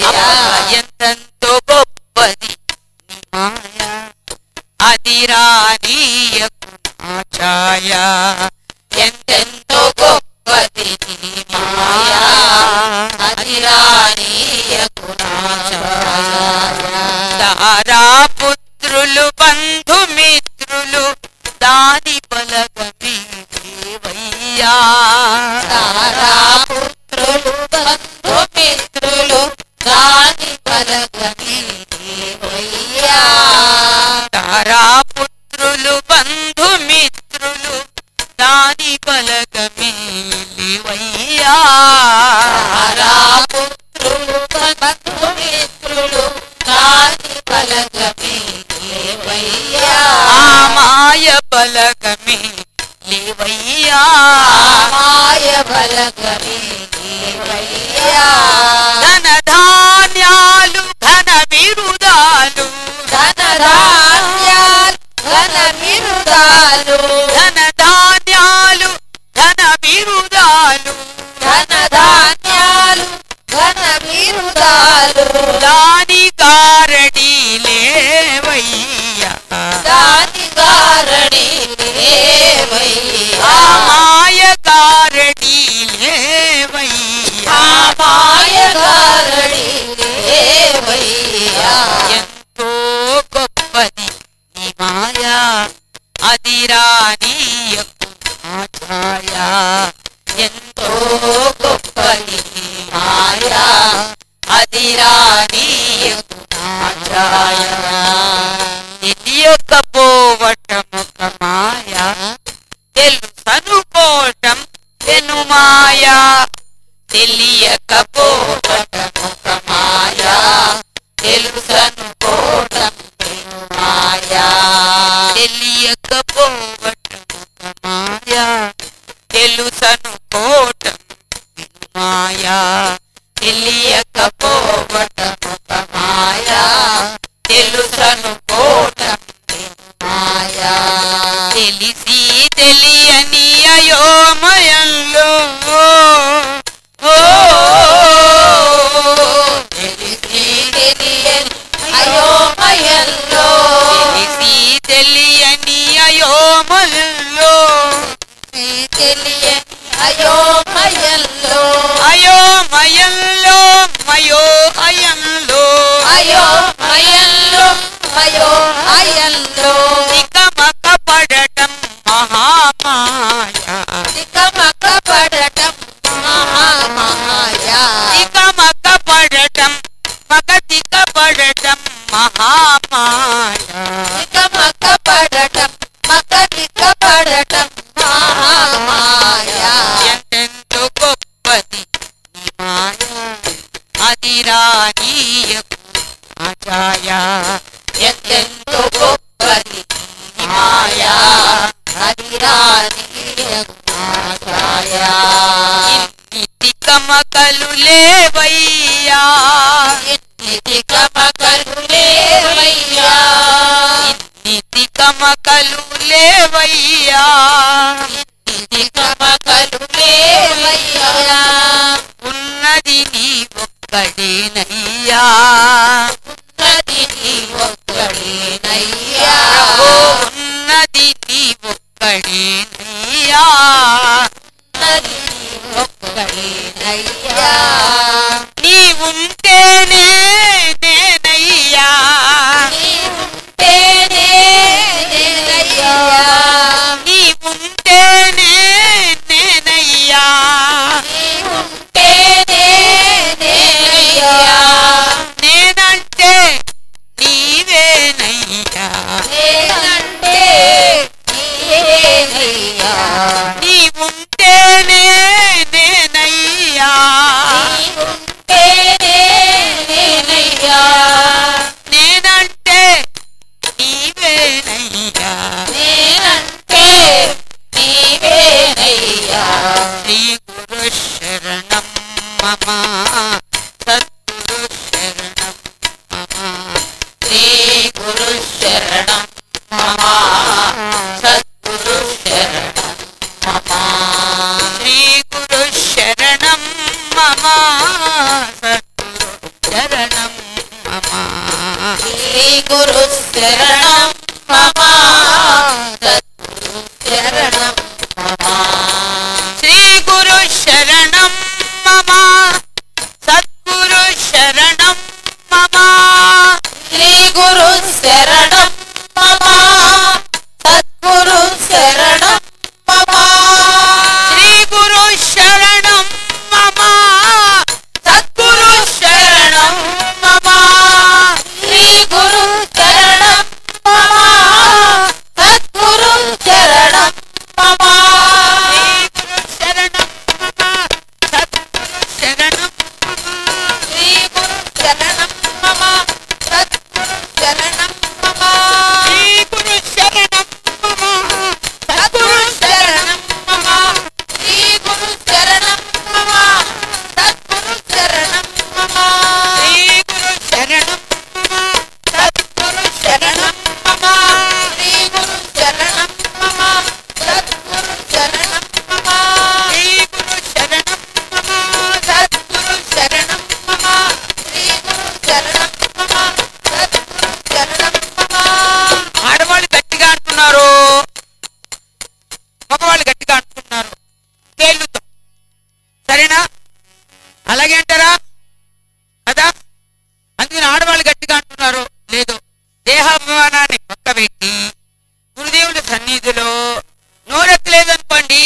ఎంతెంతో గొప్పది నీ మాయ అది రానీయకు నా ఛాయ ఎంతెంతో గొప్పది నీ మాయ అది రానీయకు నా ఛాయ దారా పుత్రులు బంధుమిత్రులు దాని బలగమే దేవయ్యా తారా పుత్రులు బంధుమిత్రులు దాని బలగమే దేవయ్యా తారా పుత్రులు బంధుమిత్రులు దాని బలగమే లేవయ్యా తారా పుత్రులు బంధుమిత్రులు దాని బలగమే దేవయ్యా ఆ మాయ బలగమే లేవయ్యా మాయ బలగమే దేవయ్యా ధన ధాన్యాలు ఘన బిరుదాలు ధన ధాన్యాలు ఘన విరుదాలు ధన ధాన్యాలు ఘన బిరుదాలు ధన ధాన్యాలు ఘన విరుదాలు దాని గారడి లేవయ్యా దాని గారడి దేవయ్యా ఆ మాయ గారడి లేవయ్యా ఆ మాయ గారడి దేవయ్యా ఎంతో గొప్పది నీ మాయా అది రానీయకు నా ఛాయ ఎంతో గొప్పది నీ మాయా అది రానీయకు నా ఛాయ తెలియకపోవటం ఒక మాయా తెలుసనుకోవటం పెను మాయా తెలియకపోవటం ఒక మాయా తెలుసనుకోవటం పెను మాయా తెలియకపోవటం ఒక మాయా తెలుసనుకోవటం పెను మాయా తెలియకపోవటం ఒక మాయా తెలుసనుకోవటం పెను మాయా తెలిసి తెలియని అయోమయంలో ఓ తెలిసి తెలియని అయోమయంలో తెలిసి తెలియని అయోమయంలో తెలియని అయోమయంలో అయోమయంలో మయో అయంలో అయోమయంలో అయోమయంలో నికమక పడటం మహామాయ తికమక పడటం మహామాయ నికమక పడటం మగతిక పడటం మహామాయ తికమక పడటం మకతిక పడటం మహామాయ ఎంతెంతో గొప్పది నీ మాయ అది రానీయకు ఆచాయ ఎంతెంతో గొప్పది నీ మాయ అది రానీయకు ఆచాయ ఇన్ని కమకలు లేవయ్యా ఇన్ని కమకలు లేవయ్యా ఇన్ని కమకలు లేవయ్యా ఇన్ని కమకలు లేవయ్యా ఉన్నది నీ ఒక్కడేనయ్యా ఉన్నది నీ ఒక్కడేనయ్యా ఓ ఉన్నది నీ ఒక్కడేనయ్యా ఉన్నది నీ ఒక్కడేనయ్యా నీ ఉంటేనే నేనయ్యా నీవుంటేనే నేనయ్యా నీ ఉంటేనే నేనయ్యా నీవుంటేనే నేనయ్యా నేనంటే గురు శరణం మమ సద్గురు శరణం మమ శ్రీ గురు శరణం మమ సద్గురు శరణం మమ శ్రీ గురు శరణం మమ సద్గురు శరణం మమ శ్రీ గురు శరణం మమ సద్గురు శరణం మమ శ్రీ గురు శరణం మమ సద్గురు శరణం మమ శ్రీ గురు శరణం మమ సద్గురు శరణం మమ శ్రీ గురు శరణం మమ సద్గురు శరణం మమ శ్రీ గురు శరణం మమ సద్గురు శరణం మమ శ్రీ గురు శరణం మమ సద్గురు శరణం మమ శ్రీ గురు శరణం మమ సద్గురు శరణం మమ శ్రీ గురు శరణం మమ సద్గురు శరణం మమ శ్రీ గురు శరణం మమ సద్గురు శరణం మమ శ్రీ గురు శరణం మమ సద్గురు శరణం మమ ఆడవాళ్ళు గట్టిగా అంటున్నారు మగవాళ్ళు గట్టిగా అంటున్నారు పేర్లుతో సరేనా అలాగే అంటారా కదా అందుకని ఆడవాళ్ళు గట్టిగా అంటున్నారు లేదు దేహాభిమానాన్ని పక్కబెట్టి గురుదేవుడి సన్నిధిలో నోరెత్తలేదనుకోండి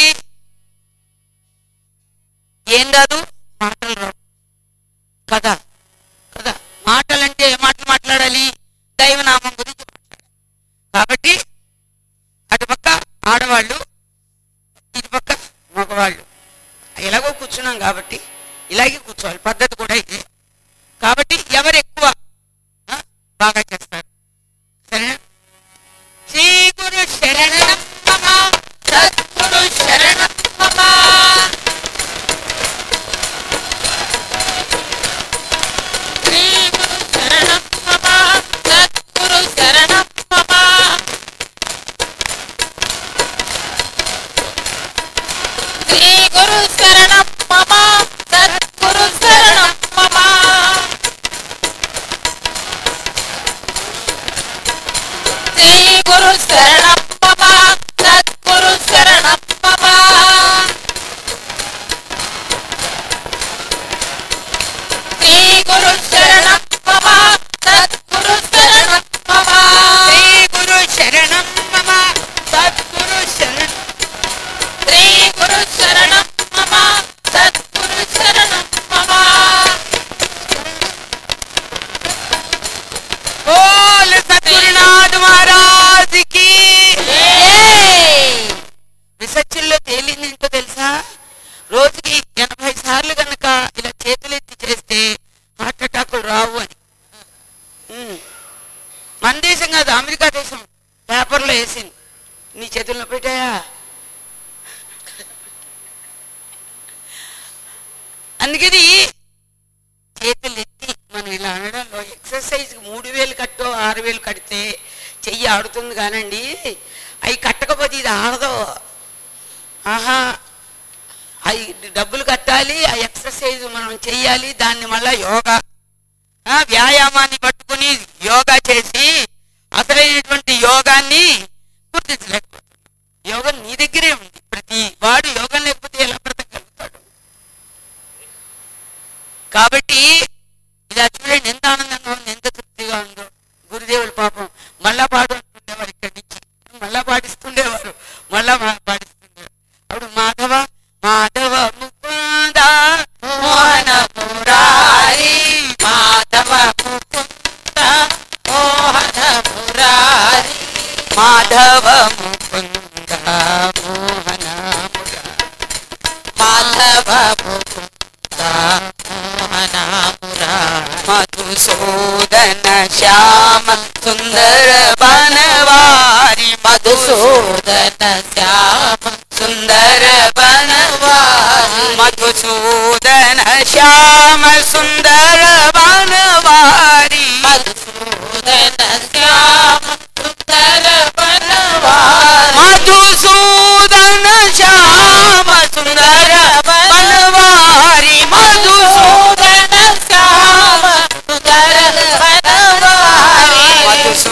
ఏం రాదు మాటలు రావు కదా కదా మాటలంటే ఏ మాటలు మాట్లాడాలి దైవనామం గురించి మాట్లాడాలి కాబట్టి అటుపక్క ఆడవాళ్ళు ఇటుపక్క మగవాళ్ళు ఎలాగో కూర్చున్నాం కాబట్టి ఇలాగే కూర్చోవాలి పద్ధతి కూడా ఇదే కాబట్టి ఎవరు ఎక్కువ ఆ, బాగా చేస్తారు సరేనా శ్రీ గురు శరణం మమ సద్గురు శరణం మమ శ్రీ గురు శరణం మమ సద్గురు శరణం మమ శ్రీ గురు శరణం మమ సద్గురు శరణం మమ శ్రీ గురు శరణం మమ సద్గురు శరణం మమ శ్రీ గురు శరణం మమ సద్గురు శరణం మమ శ్రీ గురు శరణం మమ సద్గురు శరణం శ్రీ గురు శరణం మమ సద్గురు శరణం మమ బోల్ సద్గురునాథ్ మహారాజ్ కి రీసెర్చ్ల్లో తేలింది ఏంటో తెలుసా రోజుకి ఎనభై సార్లు కనుక ఇలా చేతులెత్తి చేస్తే హార్ట్ అటాకులు రావు అని ఉమ్. మన దేశం కాదు అమెరికా దేశం పేపర్లో వేసింది నీ చేతుల్లో పెట్టాయా అందుకని చేతులు ఎత్తి మనం ఇలా అనడంలో ఎక్సర్సైజ్ మూడు వేలు కట్టో ఆరు వేలు కడితే చెయ్యి ఆడుతుంది కానండి అవి కట్టకపోతే ఇది ఆడదు ఆహా అవి డబ్బులు కట్టాలి ఆ ఎక్సర్సైజ్ మనం చెయ్యాలి దాన్ని మళ్ళా యోగా ఆ, వ్యాయామాన్ని పట్టుకుని యోగా చేసి అసలైనటువంటి యోగాన్ని గుర్తించలేకపోతున్నాం యోగం నీ దగ్గరే ఉంది ప్రతి వాడు యోగం లేకపోతే ఎలా బ్రతకగలుగుతాడు కాబట్టి ఇలా చూడండి ఎంత ఆనందంగా ఉంది ఎంత తృప్తిగా ఉందో గురుదేవులు పాపం మళ్ళా పాడు అంటుండేవారు ఇక్కడి నుంచి మళ్ళా పాడిస్తుండేవారు మళ్ళా మా- పాడిస్తుండేవారు అప్పుడు మాధవ మాధవ ముకుంద మోహన మురారి మాధవ ముకుంద మోహన మురారి మాధవ ముకుంద మోహన మురారి మాధవ ముకుంద మోహన మురారి మధుసూదన శ్యామ సుందర బనవారి మధుసూదన శ్యామ సుందర బనవారి మధుసూదన శ్యామ సుందర బనవారి మధుసూదన శ్యామ సుందర వనవారి మధుసూదన శ్యామ సుందర బనవారి మధుసూదన మధుసూదన శ్యామ సుందర వనవారి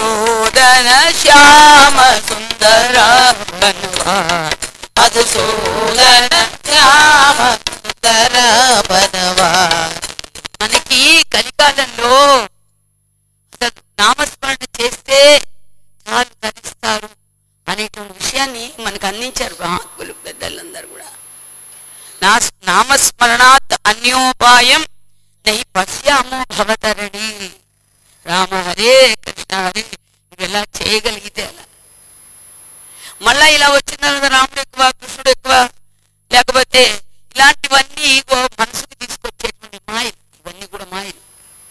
మధుసూదన శ్యామ సుందర బనవాసి మనకి కలికాలంలో అసలు నామస్మరణ చేస్తే చాలు తరిస్తారు అనేటువంటి విషయాన్ని మనకు అందించారు మహాత్ములు పెద్దలందరూ కూడా నా నామస్మరణాత్ అన్యోపాయం నై పశ్యామో భవతరణి రామ హరే కృష్ణ హరే నువ్వు ఎలా చేయగలిగితే అలా మళ్ళా ఇలా వచ్చిన తర్వాత రాముడు ఎక్కువ కృష్ణుడు ఎక్కువ లేకపోతే ఇలాంటివన్నీ ఇగో మనసుకు తీసుకొచ్చేటువంటి మాయలు ఇవన్నీ కూడా మాయలు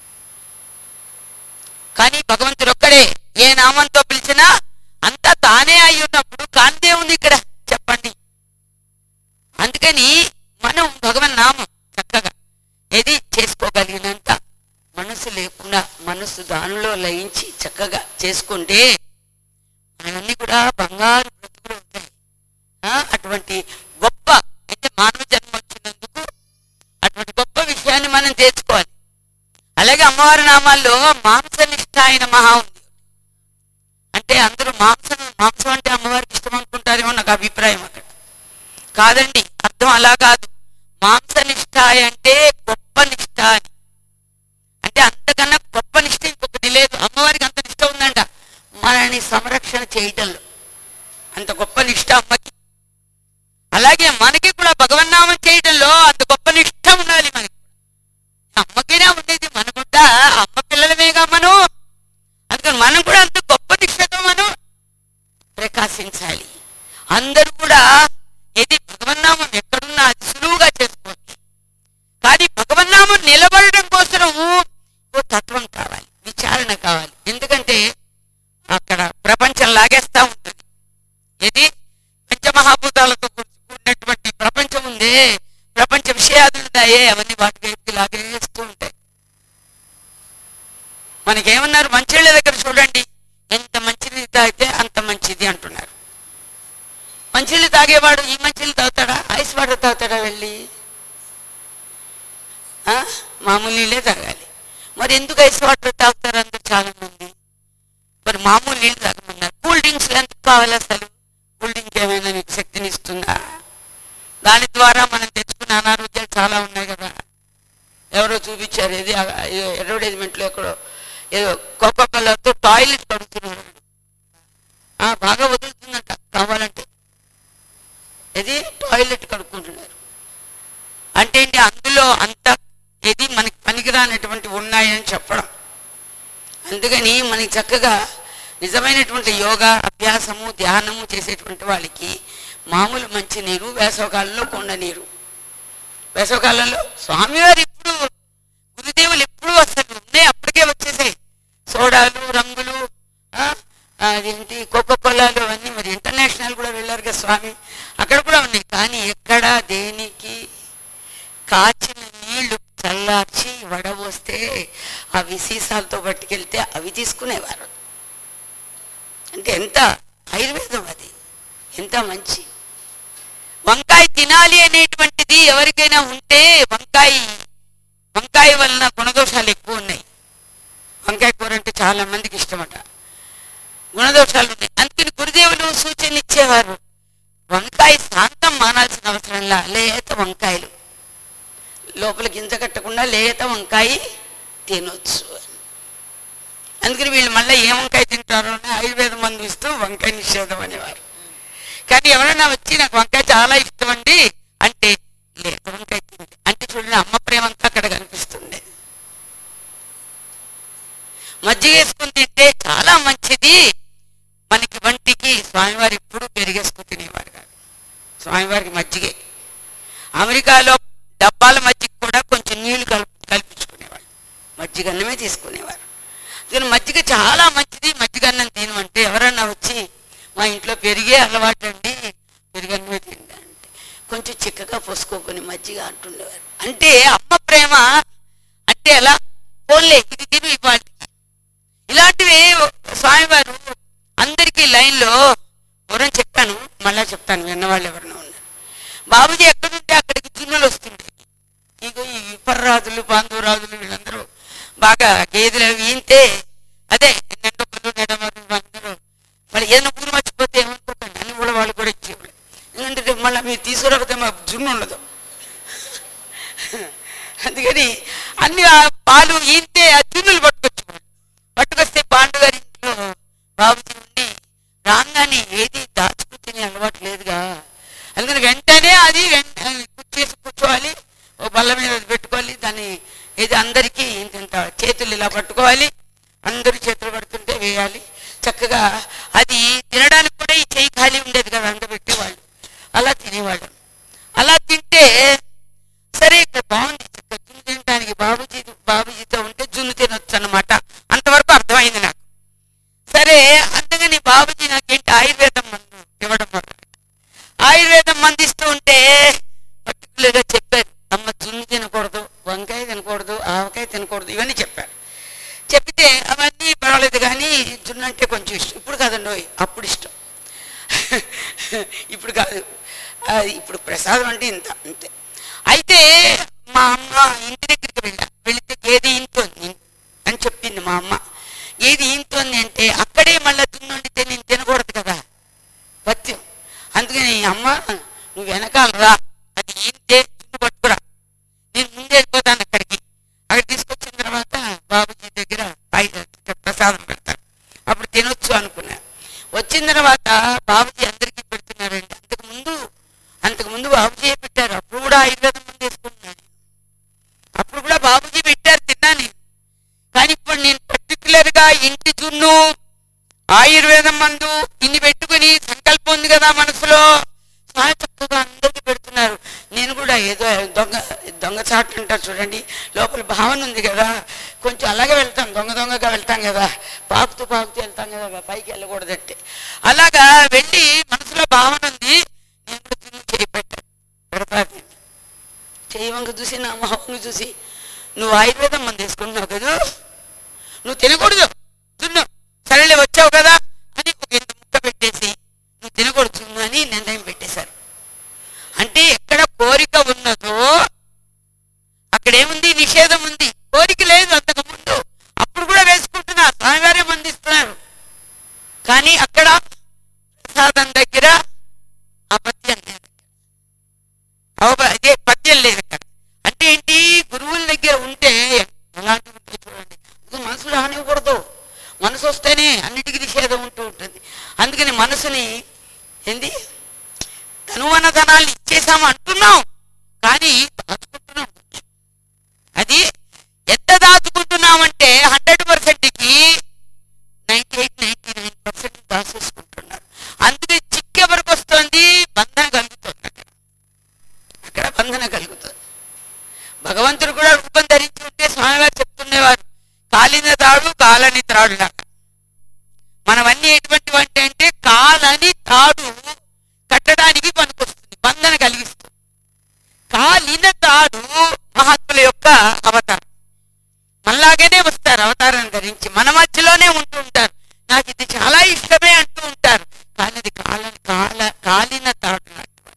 కానీ భగవంతుడు ఒక్కడే ఏ నామంతో పిలిచినా అంతా తానే అయి ఉన్నప్పుడు కాంతే ఉంది ఇక్కడ చెప్పండి అందుకని మనం భగవన్ నామం చక్కగా ఏది చేసుకోగలిగినంత మనసు లేకుండా మనసు దానిలో లయించి చక్కగా చేసుకుంటే మనన్నీ కూడా బంగారు బ్రతుకులు ఉంటాయి ఆ, అటువంటి గొప్ప అంటే మానవ జన్మ వచ్చినందుకు అటువంటి గొప్ప విషయాన్ని మనం తెలుసుకోవాలి అలాగే అమ్మవారి నామాల్లో మాంసనిష్ట అయిన మహా ఉంది అంటే అందరూ మాంసం మాంసం అంటే అమ్మవారికి ఇష్టం అనుకుంటారేమో నాకు అభిప్రాయం అక్కడ కాదండి అర్థం అలా కాదు మాంసనిష్ట అంటే గొప్ప నిష్ట అని అంటే అంతకన్నా గొప్ప నిష్ట ఇంకొకటి లేదు అమ్మవారికి అంత నిష్ట ఉందంట మనని సంరక్షణ చేయటంలో అంత గొప్ప నిష్ట అమ్మకి అలాగే మనకి కూడా భగవన్నామం చేయటంలో అంత గొప్ప నిష్ట ఉండాలి మనకి అమ్మకైనా ఉండేది మనకుంటా అమ్మ పిల్లలమేగా మనం అందుకని మనం కూడా అంత గొప్ప నిష్టతో మనం ప్రకాశించాలి అందరూ కూడా ఏది భగవన్నామం ఎక్కడున్నా అది సులువుగా చేసుకోవచ్చు కానీ భగవన్నామం నిలబడడం కోసం ఓ తత్వం కావాలి విచారణ కావాలి ఎందుకంటే అక్కడ ప్రపంచం లాగేస్తా ఉంటుంది ఇది పంచమహాభూతాలతో కూడినటువంటి ప్రపంచం ఉందే ప్రపంచ విషయాలు ఉన్నాయే అవన్నీ వాటి వైపుకి లాగేస్తూ ఉంటాయి మనకేమన్నారు మంచిళ్ళ దగ్గర చూడండి ఎంత మంచిది తాగితే అంత మంచిది అంటున్నారు మంచిళ్ళు తాగేవాడు ఈ మంచిళ్ళు తాగుతాడా ఐస్ వాటర్ తాగుతాడా వెళ్ళి ఆ? మామూలు నీళ్ళే తాగాలి మరి ఎందుకు ఐస్ వాటర్ తాగుతారు అందరు చాలా మంది మరి మామూలు నీళ్ళు తాగమన్నారు కూల్ డ్రింక్స్ ఎందుకు కావాలి అసలు కూల్ డ్రింక్ ఏమైనా మీకు శక్తిని ఇస్తుందా దాని ద్వారా మనం తెచ్చుకున్న అనారోగ్యాలు చాలా ఉన్నాయి కదా ఎవరో చూపించారు ఏది అడ్వర్టైజ్మెంట్లో ఎక్కడో ఏదో కోకో కలర్తో టాయిలెట్ కడుగుతున్నారు ఆ, బాగా వదులుతుందంట కావాలంటే ఇది టాయిలెట్ కడుక్కుంటున్నారు అంటే ఏంటి అందులో అంత ఏది మనకి పనికిరానటువంటి ఉన్నాయని చెప్పడం అందుకని మనకి చక్కగా నిజమైనటువంటి యోగా అభ్యాసము ధ్యానము చేసేటువంటి వాళ్ళకి మామూలు మంచి నీరు వేసవకాలంలో కొండ నీరు వేసవకాలంలో స్వామివారు ఇప్పుడు గురుదేవులు ఎప్పుడు అసలు ఉన్నాయి అప్పటికే వచ్చేసాయి సోడాలు రంగులు ఆ, అదేంటి కోకో కోలాలు అవన్నీ మరి ఇంటర్నేషనల్ కూడా వెళ్ళారు కదా స్వామి అక్కడ కూడా ఉన్నాయి కానీ ఎక్కడ దేనికి కాచిన నీళ్లు చల్లార్చి వడబోస్తే ఆ విశేషాలతో పట్టుకెళ్తే అవి తీసుకునేవారు అంటే ఎంత ఆయుర్వేదం అది ఎంత మంచి వంకాయ తినాలి అనేటువంటిది ఎవరికైనా ఉంటే వంకాయ వంకాయ వలన గుణదోషాలు ఎక్కువ ఉన్నాయి వంకాయ కూర అంటే చాలా మందికి ఇష్టమట గుణదోషాలు ఉన్నాయి అందుకని గురుదేవులు సూచన ఇచ్చేవారు వంకాయ శాంతం మానాల్సిన అవసరంలా లేత వంకాయలు లోపల గింజ కట్టకుండా లేత వంకాయ తినొచ్చు అని. అందుకని వీళ్ళు మళ్ళీ ఏ వంకాయ తింటారో అని ఆయుర్వేద మందు ఇస్తూ వంకాయ నిషేధం అనేవారు కానీ ఎవరైనా వచ్చి నాకు వంకాయ చాలా ఇష్టం అండి అంటే లేత వంకాయ తింది అంటే చూడండి అమ్మ ప్రేమ అంతా అక్కడ కనిపిస్తుంది మజ్జిగ వేసుకుని తింటే చాలా మంచిది మనకి వంటికి స్వామివారు ఎప్పుడూ పెరిగేసుకుని తినేవారు కాదు స్వామివారికి మజ్జిగే అమెరికాలో డబ్బాల మజ్జిగ కూడా కొంచెం నీళ్లు కలుపు కల్పించుకునేవాళ్ళు మజ్జిగ అన్నమే తీసుకునేవారు కానీ మజ్జిగ చాలా మంచిది మజ్జిగ అన్నం తినమంటే ఎవరన్నా వచ్చి మా ఇంట్లో పెరిగే అలవాటు అండి పెరుగన్నమే తిండి అంటే కొంచెం చిక్కగా పోసుకోకొని మజ్జిగ అంటుండేవారు అంటే అమ్మ ప్రేమ అంటే ఎలా పోన్లే ఇది తిను ఇవాళ ఇలాంటివి స్వామివారు అందరికీ లైన్లో ఎవరని చెప్పాను మళ్ళా చెప్తాను విన్నవాళ్ళు ఎవరైనా ఉన్నారు బాబుజీ ఎక్కడుంటే అక్కడికి చున్నలు వస్తుంటాయి ఇగో ఈ విపర్రాజులు పాండురాజులు వీళ్ళందరూ బాగా గేదెలు అవి ఈంతే అదే నెండొక్కలు నెడమరు అందరూ వాళ్ళు ఏదైనా ఊరు మర్చిపోతే ఏమనుకోకండి అని కూడా వాళ్ళు కూడా ఇచ్చేవాళ్ళు ఎందుకంటే రేపు మళ్ళీ ఏమో జున్ను ఉండదు అందుకని అన్ని ఆ పాలు ఈంతే ఆ జున్నులు పట్టుకొచ్చేవాడు పట్టుకొస్తే పాండు గారి ఇంట్లో బాబుజీ ఉండి రాగానే ఏది దాచుకు తినే అలవాటు లేదుగా అందుకని వెంటనే అది వెంట చేసి కూర్చోవాలి ఓ బల్ల మీద అది పెట్టుకోవాలి దాన్ని ఏది అందరికీ ఇంత ఇంత చేతులు ఇలా పట్టుకోవాలి అందరూ చేతులు పడుతుంటే వేయాలి చక్కగా అది తినడానికి కూడా ఈ చేయి ఖాళీ ఉండేది కదా అంత పెట్టేవాళ్ళు అలా తినేవాళ్ళు అలా తింటే సరే ఇక్కడ బాగుంది చక్కగా జున్ను తినడానికి బాబుజీ బాబుజీతో ఉంటే జున్ను తినొచ్చు అన్నమాట అంతవరకు అర్థమైంది నాకు సరే అందుకని బాబుజీ నాకేంటి ఆయుర్వేదం మందు ఇవ్వడం మొదలు ఆయుర్వేదం మందు ఇస్తూ ఉంటే పర్టికులర్గా చెప్పారు అమ్మ జున్ను తినకూడదు వంకాయ తినకూడదు ఆవకాయ తినకూడదు ఇవన్నీ చెప్పారు చెప్తే అవన్నీ పర్వాలేదు కానీ జున్ను అంటే కొంచెం ఇష్టం ఇప్పుడు కాదండి ఓయ్, అప్పుడు ఇష్టం ఇప్పుడు కాదు ఆ, ఇప్పుడు ప్రసాదం అంటే ఇంత అంతే అయితే మా అమ్మ ఇంటి దగ్గరికి వెళ్ళా వెళితే గేదె ఇంతోంది అని చెప్పింది మా అమ్మ గేదె ఇంతోంది అంటే అక్కడే మళ్ళీ జున్ను వండితే నేను తినకూడదు కదా పత్యం అందుకని అమ్మ నువ్వు వెనకాల రా అది ఏంటే చున్ను పట్టుకురా నేను ముందే వెళ్ళిపోతాను అక్కడికి అక్కడ తీసుకొచ్చిన తర్వాత బాబుజీ దగ్గర పైన ప్రసాదం పెడతారు అప్పుడు తినొచ్చు అనుకున్నా వచ్చిన తర్వాత బాబుజీ అందరికీ పెడుతున్నారండి అంతకు ముందు అంతకు ముందు బాబుజీ పెట్టారు అప్పుడు కూడా ఆయుర్వేదం మంది వేసుకుంటున్నాను అప్పుడు కూడా బాబుజీ పెట్టారు తిన్నా నేను కానీ ఇప్పుడు నేను పర్టికులర్ గా ఇంటి జున్ను ఆయుర్వేదం మందు ఇన్ని పెట్టుకుని సంకల్పం ఉంది కదా మనసులో చాలా చక్కగా అందరికీ పెడుతున్నారు నేను కూడా ఏదో దొంగ దొంగ చాట్లు అంటారు చూడండి లోపల భావన ఉంది కదా కొంచెం అలాగే వెళ్తాం దొంగ దొంగగా వెళ్తాం కదా పాకుతూ పాకుతూ వెళ్తాం కదా పైకి వెళ్ళకూడదంటే అలాగా వెళ్ళి మనసులో భావన ఉంది నేను కూడా తిని చేయి పెట్టాను పెడతాను చెయ్యి వంక చూసి నా మొహం చూసి నువ్వు ఆయుర్వేదం మంది వేసుకుంటున్నావు కదా నువ్వు తినకూడదు దున్ను సరేలే వచ్చావు కదా అని ఒక ఇంత ముక్క పెట్టేసి నువ్వు తినకూడదు దున్ను అని నిర్ణయం పెట్టేశారు అంటే ఎక్కడ కోరిక ఉన్నదో అక్కడేముంది నిషేధం ఉంది కోరిక లేదు అంతకు ముందు అప్పుడు కూడా వేసుకుంటున్నా స్వామివారే మందిస్తున్నారు కానీ అక్కడ ప్రసాదం దగ్గర అపత్యం లేదు అవబ అదే పద్యం లేదు అక్కడ అంటే ఏంటి గురువుల దగ్గర ఉంటే ఎలాంటి ఉంటుంది చూడండి ఇది మనసులో రానివ్వకూడదు మనసు వస్తేనే అన్నిటికీ నిషేధం ఉంటూ ఉంటుంది అందుకని మనసుని ఏంది ధనువన ధనాన్ని ఇచ్చేసాము అంటున్నాం కానీ దాచుకుంటున్నాం కొంచెం. అది ఎంత దాచుకుంటున్నామంటే హండ్రెడ్ పర్సెంట్కి ninety eight ninety nine percent దాచేసుకుంటున్నారు అందుకే చిక్కెవరికి వస్తుంది బంధన కలుగుతుంది అక్కడ అక్కడ బంధన కలుగుతుంది భగవంతుడు కూడా రూపం ధరించి ఉంటే స్వామివారు చెప్తుండేవారు కాలిన తాడు కాలని త్రాడు లాగా మనవన్నీ ఎటువంటి వంటి అంటే కాలని తాడు కట్టడానికి పనికొస్తుంది బంధన కలిగిస్తుంది కాలిన తాడు మహాత్ముల యొక్క అవతారం మనలాగానే వస్తారు అవతారం ధరించి మన మధ్యలోనే ఉంటూ ఉంటారు నాకు ఇది చాలా ఇష్టమే అంటూ ఉంటారు కానీ అది కాల కాల కాలిన తాడు లాంటిది.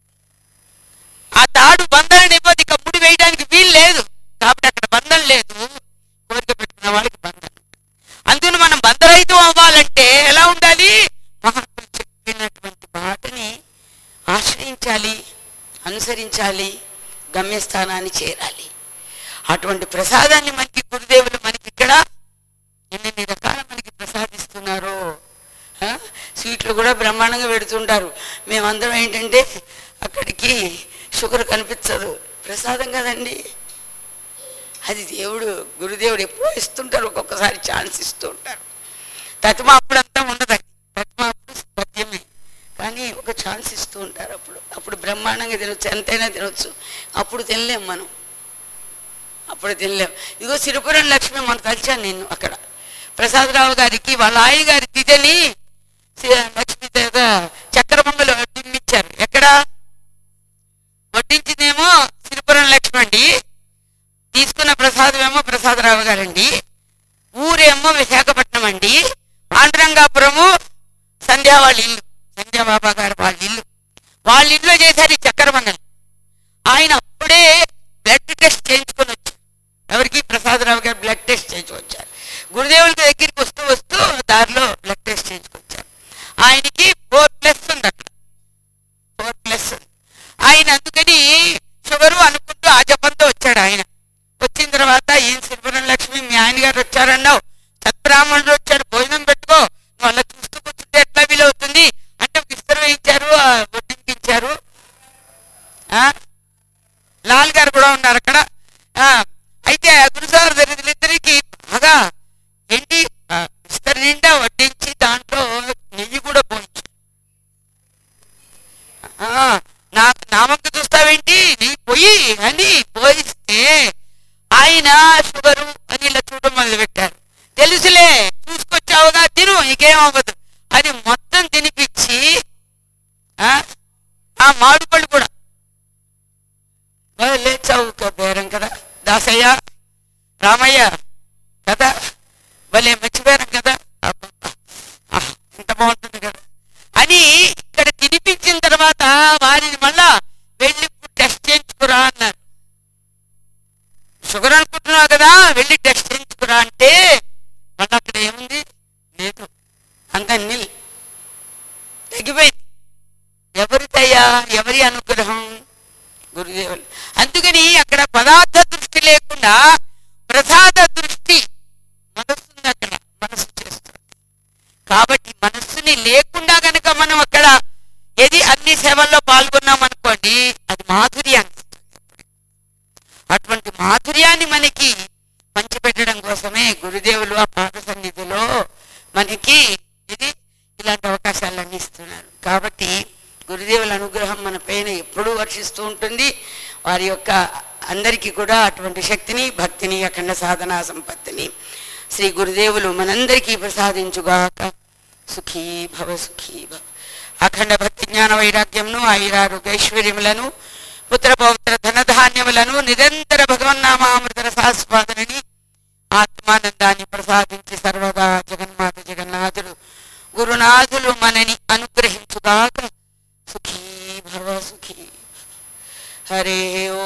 ఆ తాడు బంధన ఇవ్వదు ఇక ముడి వేయడానికి వీలు లేదు కాబట్టి అక్కడ బంధం లేదు కోరిక పెట్టుకున్న వాళ్ళకి బంధం అందుకని మనం బంధరహితం అవ్వాలంటే ఎలా ఉండాలి మహాత్ములు చెప్పినటువంటి మాటని ఆశ్రయించాలి అనుసరించాలి గమ్యస్థానాన్ని చేరాలి అటువంటి ప్రసాదాన్ని మనకి గురుదేవులు మనకి ఇక్కడ ఎన్నెన్ని రకాల మనకి ప్రసాదిస్తున్నారు ఆ? స్వీట్లు కూడా బ్రహ్మాండంగా పెడుతుంటారు మేమందరం ఏంటంటే అక్కడికి షుగర్ కనిపించదు ప్రసాదం కదండి అది దేవుడు గురుదేవుడు ఎప్పుడో ఇస్తుంటారు ఒక్కొక్కసారి ఛాన్స్ ఇస్తూ ఉంటారు తత్మా అప్పుడంతా ఉండదు అది తత్మా అప్పుడు పద్యమే కానీ ఒక ఛాన్స్ ఇస్తూ ఉంటారు అప్పుడు అప్పుడు బ్రహ్మాండంగా తినొచ్చు ఎంతైనా తినొచ్చు అప్పుడు తినలేం మనం అప్పుడు తినలేం ఇదిగో సిరిపురం లక్ష్మి మనం కలిశాను నేను అక్కడ ప్రసాదరావు గారికి వాళ్ళ ఆయన గారి తిథని సి- లక్ష్మి చేత చక్కెర పొంగలు వడ్డించారు ఎక్కడ వడ్డించిందేమో సిరిపురం లక్ష్మి అండి తీసుకున్న ప్రసాదం ఏమో ప్రసాదరావు గారండి ఊరేమో విశాఖపట్నం అండి పాండురంగాపురము సంధ్యా వాళ్ళ ఇల్లు సంధ్యా బాబా గారు వాళ్ళ ఇల్లు వాళ్ళ ఇంట్లో చేశారు ఈ చక్కెర పొంగల్ ఆయన అప్పుడే బ్లడ్ టెస్ట్ చేయించుకొని వచ్చారు ఎవరికి ప్రసాదరావు గారు బ్లడ్ టెస్ట్ చేయించుకొచ్చారు గురుదేవుల దగ్గరికి వస్తూ వస్తూ దారిలో బ్లడ్ టెస్ట్ చేయించుకొచ్చారు ఆయనకి ఫోర్ ప్లస్ ఉంది అక్కడ ఫోర్ ప్లస్ ఉంది ఆయన అందుకని ఆయన గారు వచ్చారన్నావు సత్బ్రాహ్మణుడు వచ్చాడు భోజనం పెట్టుకో నువ్వు అలా చూస్తూ కూర్చుంటే ఎట్లా వీలవుతుంది అంటే ఒక ఇస్తరు వేయించారు ఆ వడ్డించారు ఆ? లాల్ గారు కూడా ఉన్నారు అక్కడ ఆ, అయితే ఆ గురుసార్ ఇద్దరికి బాగా ఏంటి ఆ, ఇస్తరు నిండా వడ్డించి దాంట్లో నెయ్యి కూడా పోయించారు ఆ, నా నామకు చూస్తావేంటి నీ పొయ్యి అని పోయిస్తే ఆయన షుగరు అని ఇలా చూడడం మొదలు పెట్టారు తెలుసులే చూసుకొచ్చావుగా తిను ఇంకేం అవ్వదు అది మొత్తం తినిపించి ఆ, ఆ మామిడి పళ్ళు కూడా భలే చౌక బేరం కదా దాసయ్య రామయ్య కదా భలే మంచి బేరం కదా అబ్బబ్బా. ఆహ్, ఎంత బాగుంటుంది కదా అని ఇక్కడ తినిపించిన తర్వాత వారిని మళ్ళా వెళ్ళి టెస్ట్ చేయించుకురా అన్నారు షుగర్ అనుకుంటున్నావు కదా వెళ్ళి టెస్ట్ చేయించుకురా అంటే మళ్ళీ అక్కడ ఏముంది లేదు అంత నిల్ తగ్గిపోయింది ఎవరిదయ్యా ఎవరి అనుగ్రహం గురుదేవులు అందుకని అక్కడ పదార్థ దృష్టి లేకుండా ప్రసాద దృష్టి మనస్సుంది అక్కడ మనసు చేస్తుంది కాబట్టి మనస్సుని లేకుండా గనక మనం అక్కడ ఏది అన్ని సేవల్లో పాల్గొన్నాం అనుకోండి అది మాధుర్యాన్ని ఇస్తుంది. అటువంటి మాధుర్యాన్ని మనకి పంచిపెట్టడం కోసమే గురుదేవులు ఆ పాద సన్నిధిలో మనకి ఇది ఇలాంటి అవకాశాలన్నీ ఇస్తున్నారు కాబట్టి గురుదేవుల అనుగ్రహం మన పైన ఎప్పుడూ వర్షిస్తూ ఉంటుంది వారి యొక్క అందరికీ కూడా అటువంటి శక్తిని భక్తిని అఖండ సాధనా సంపత్తిని శ్రీ గురుదేవులు మనందరికీ ప్రసాదించుగాక సుఖీ భవ సుఖీ భవ అఖండ భక్తి జ్ఞాన వైరాగ్యంను ఆయురారోగ్య ఐశ్వర్యములను పుత్ర పౌత్ర ధనధాన్యములను నిరంతర భగవన్నామామృత రసాస్వాదనని ఆత్మానందాన్ని ప్రసాదించి సర్వదా జగన్మాత జగన్నాథుడు గురునాథులు మనని అనుగ్రహించుగాక సుఖీ భవ సుఖీ హరే ఓ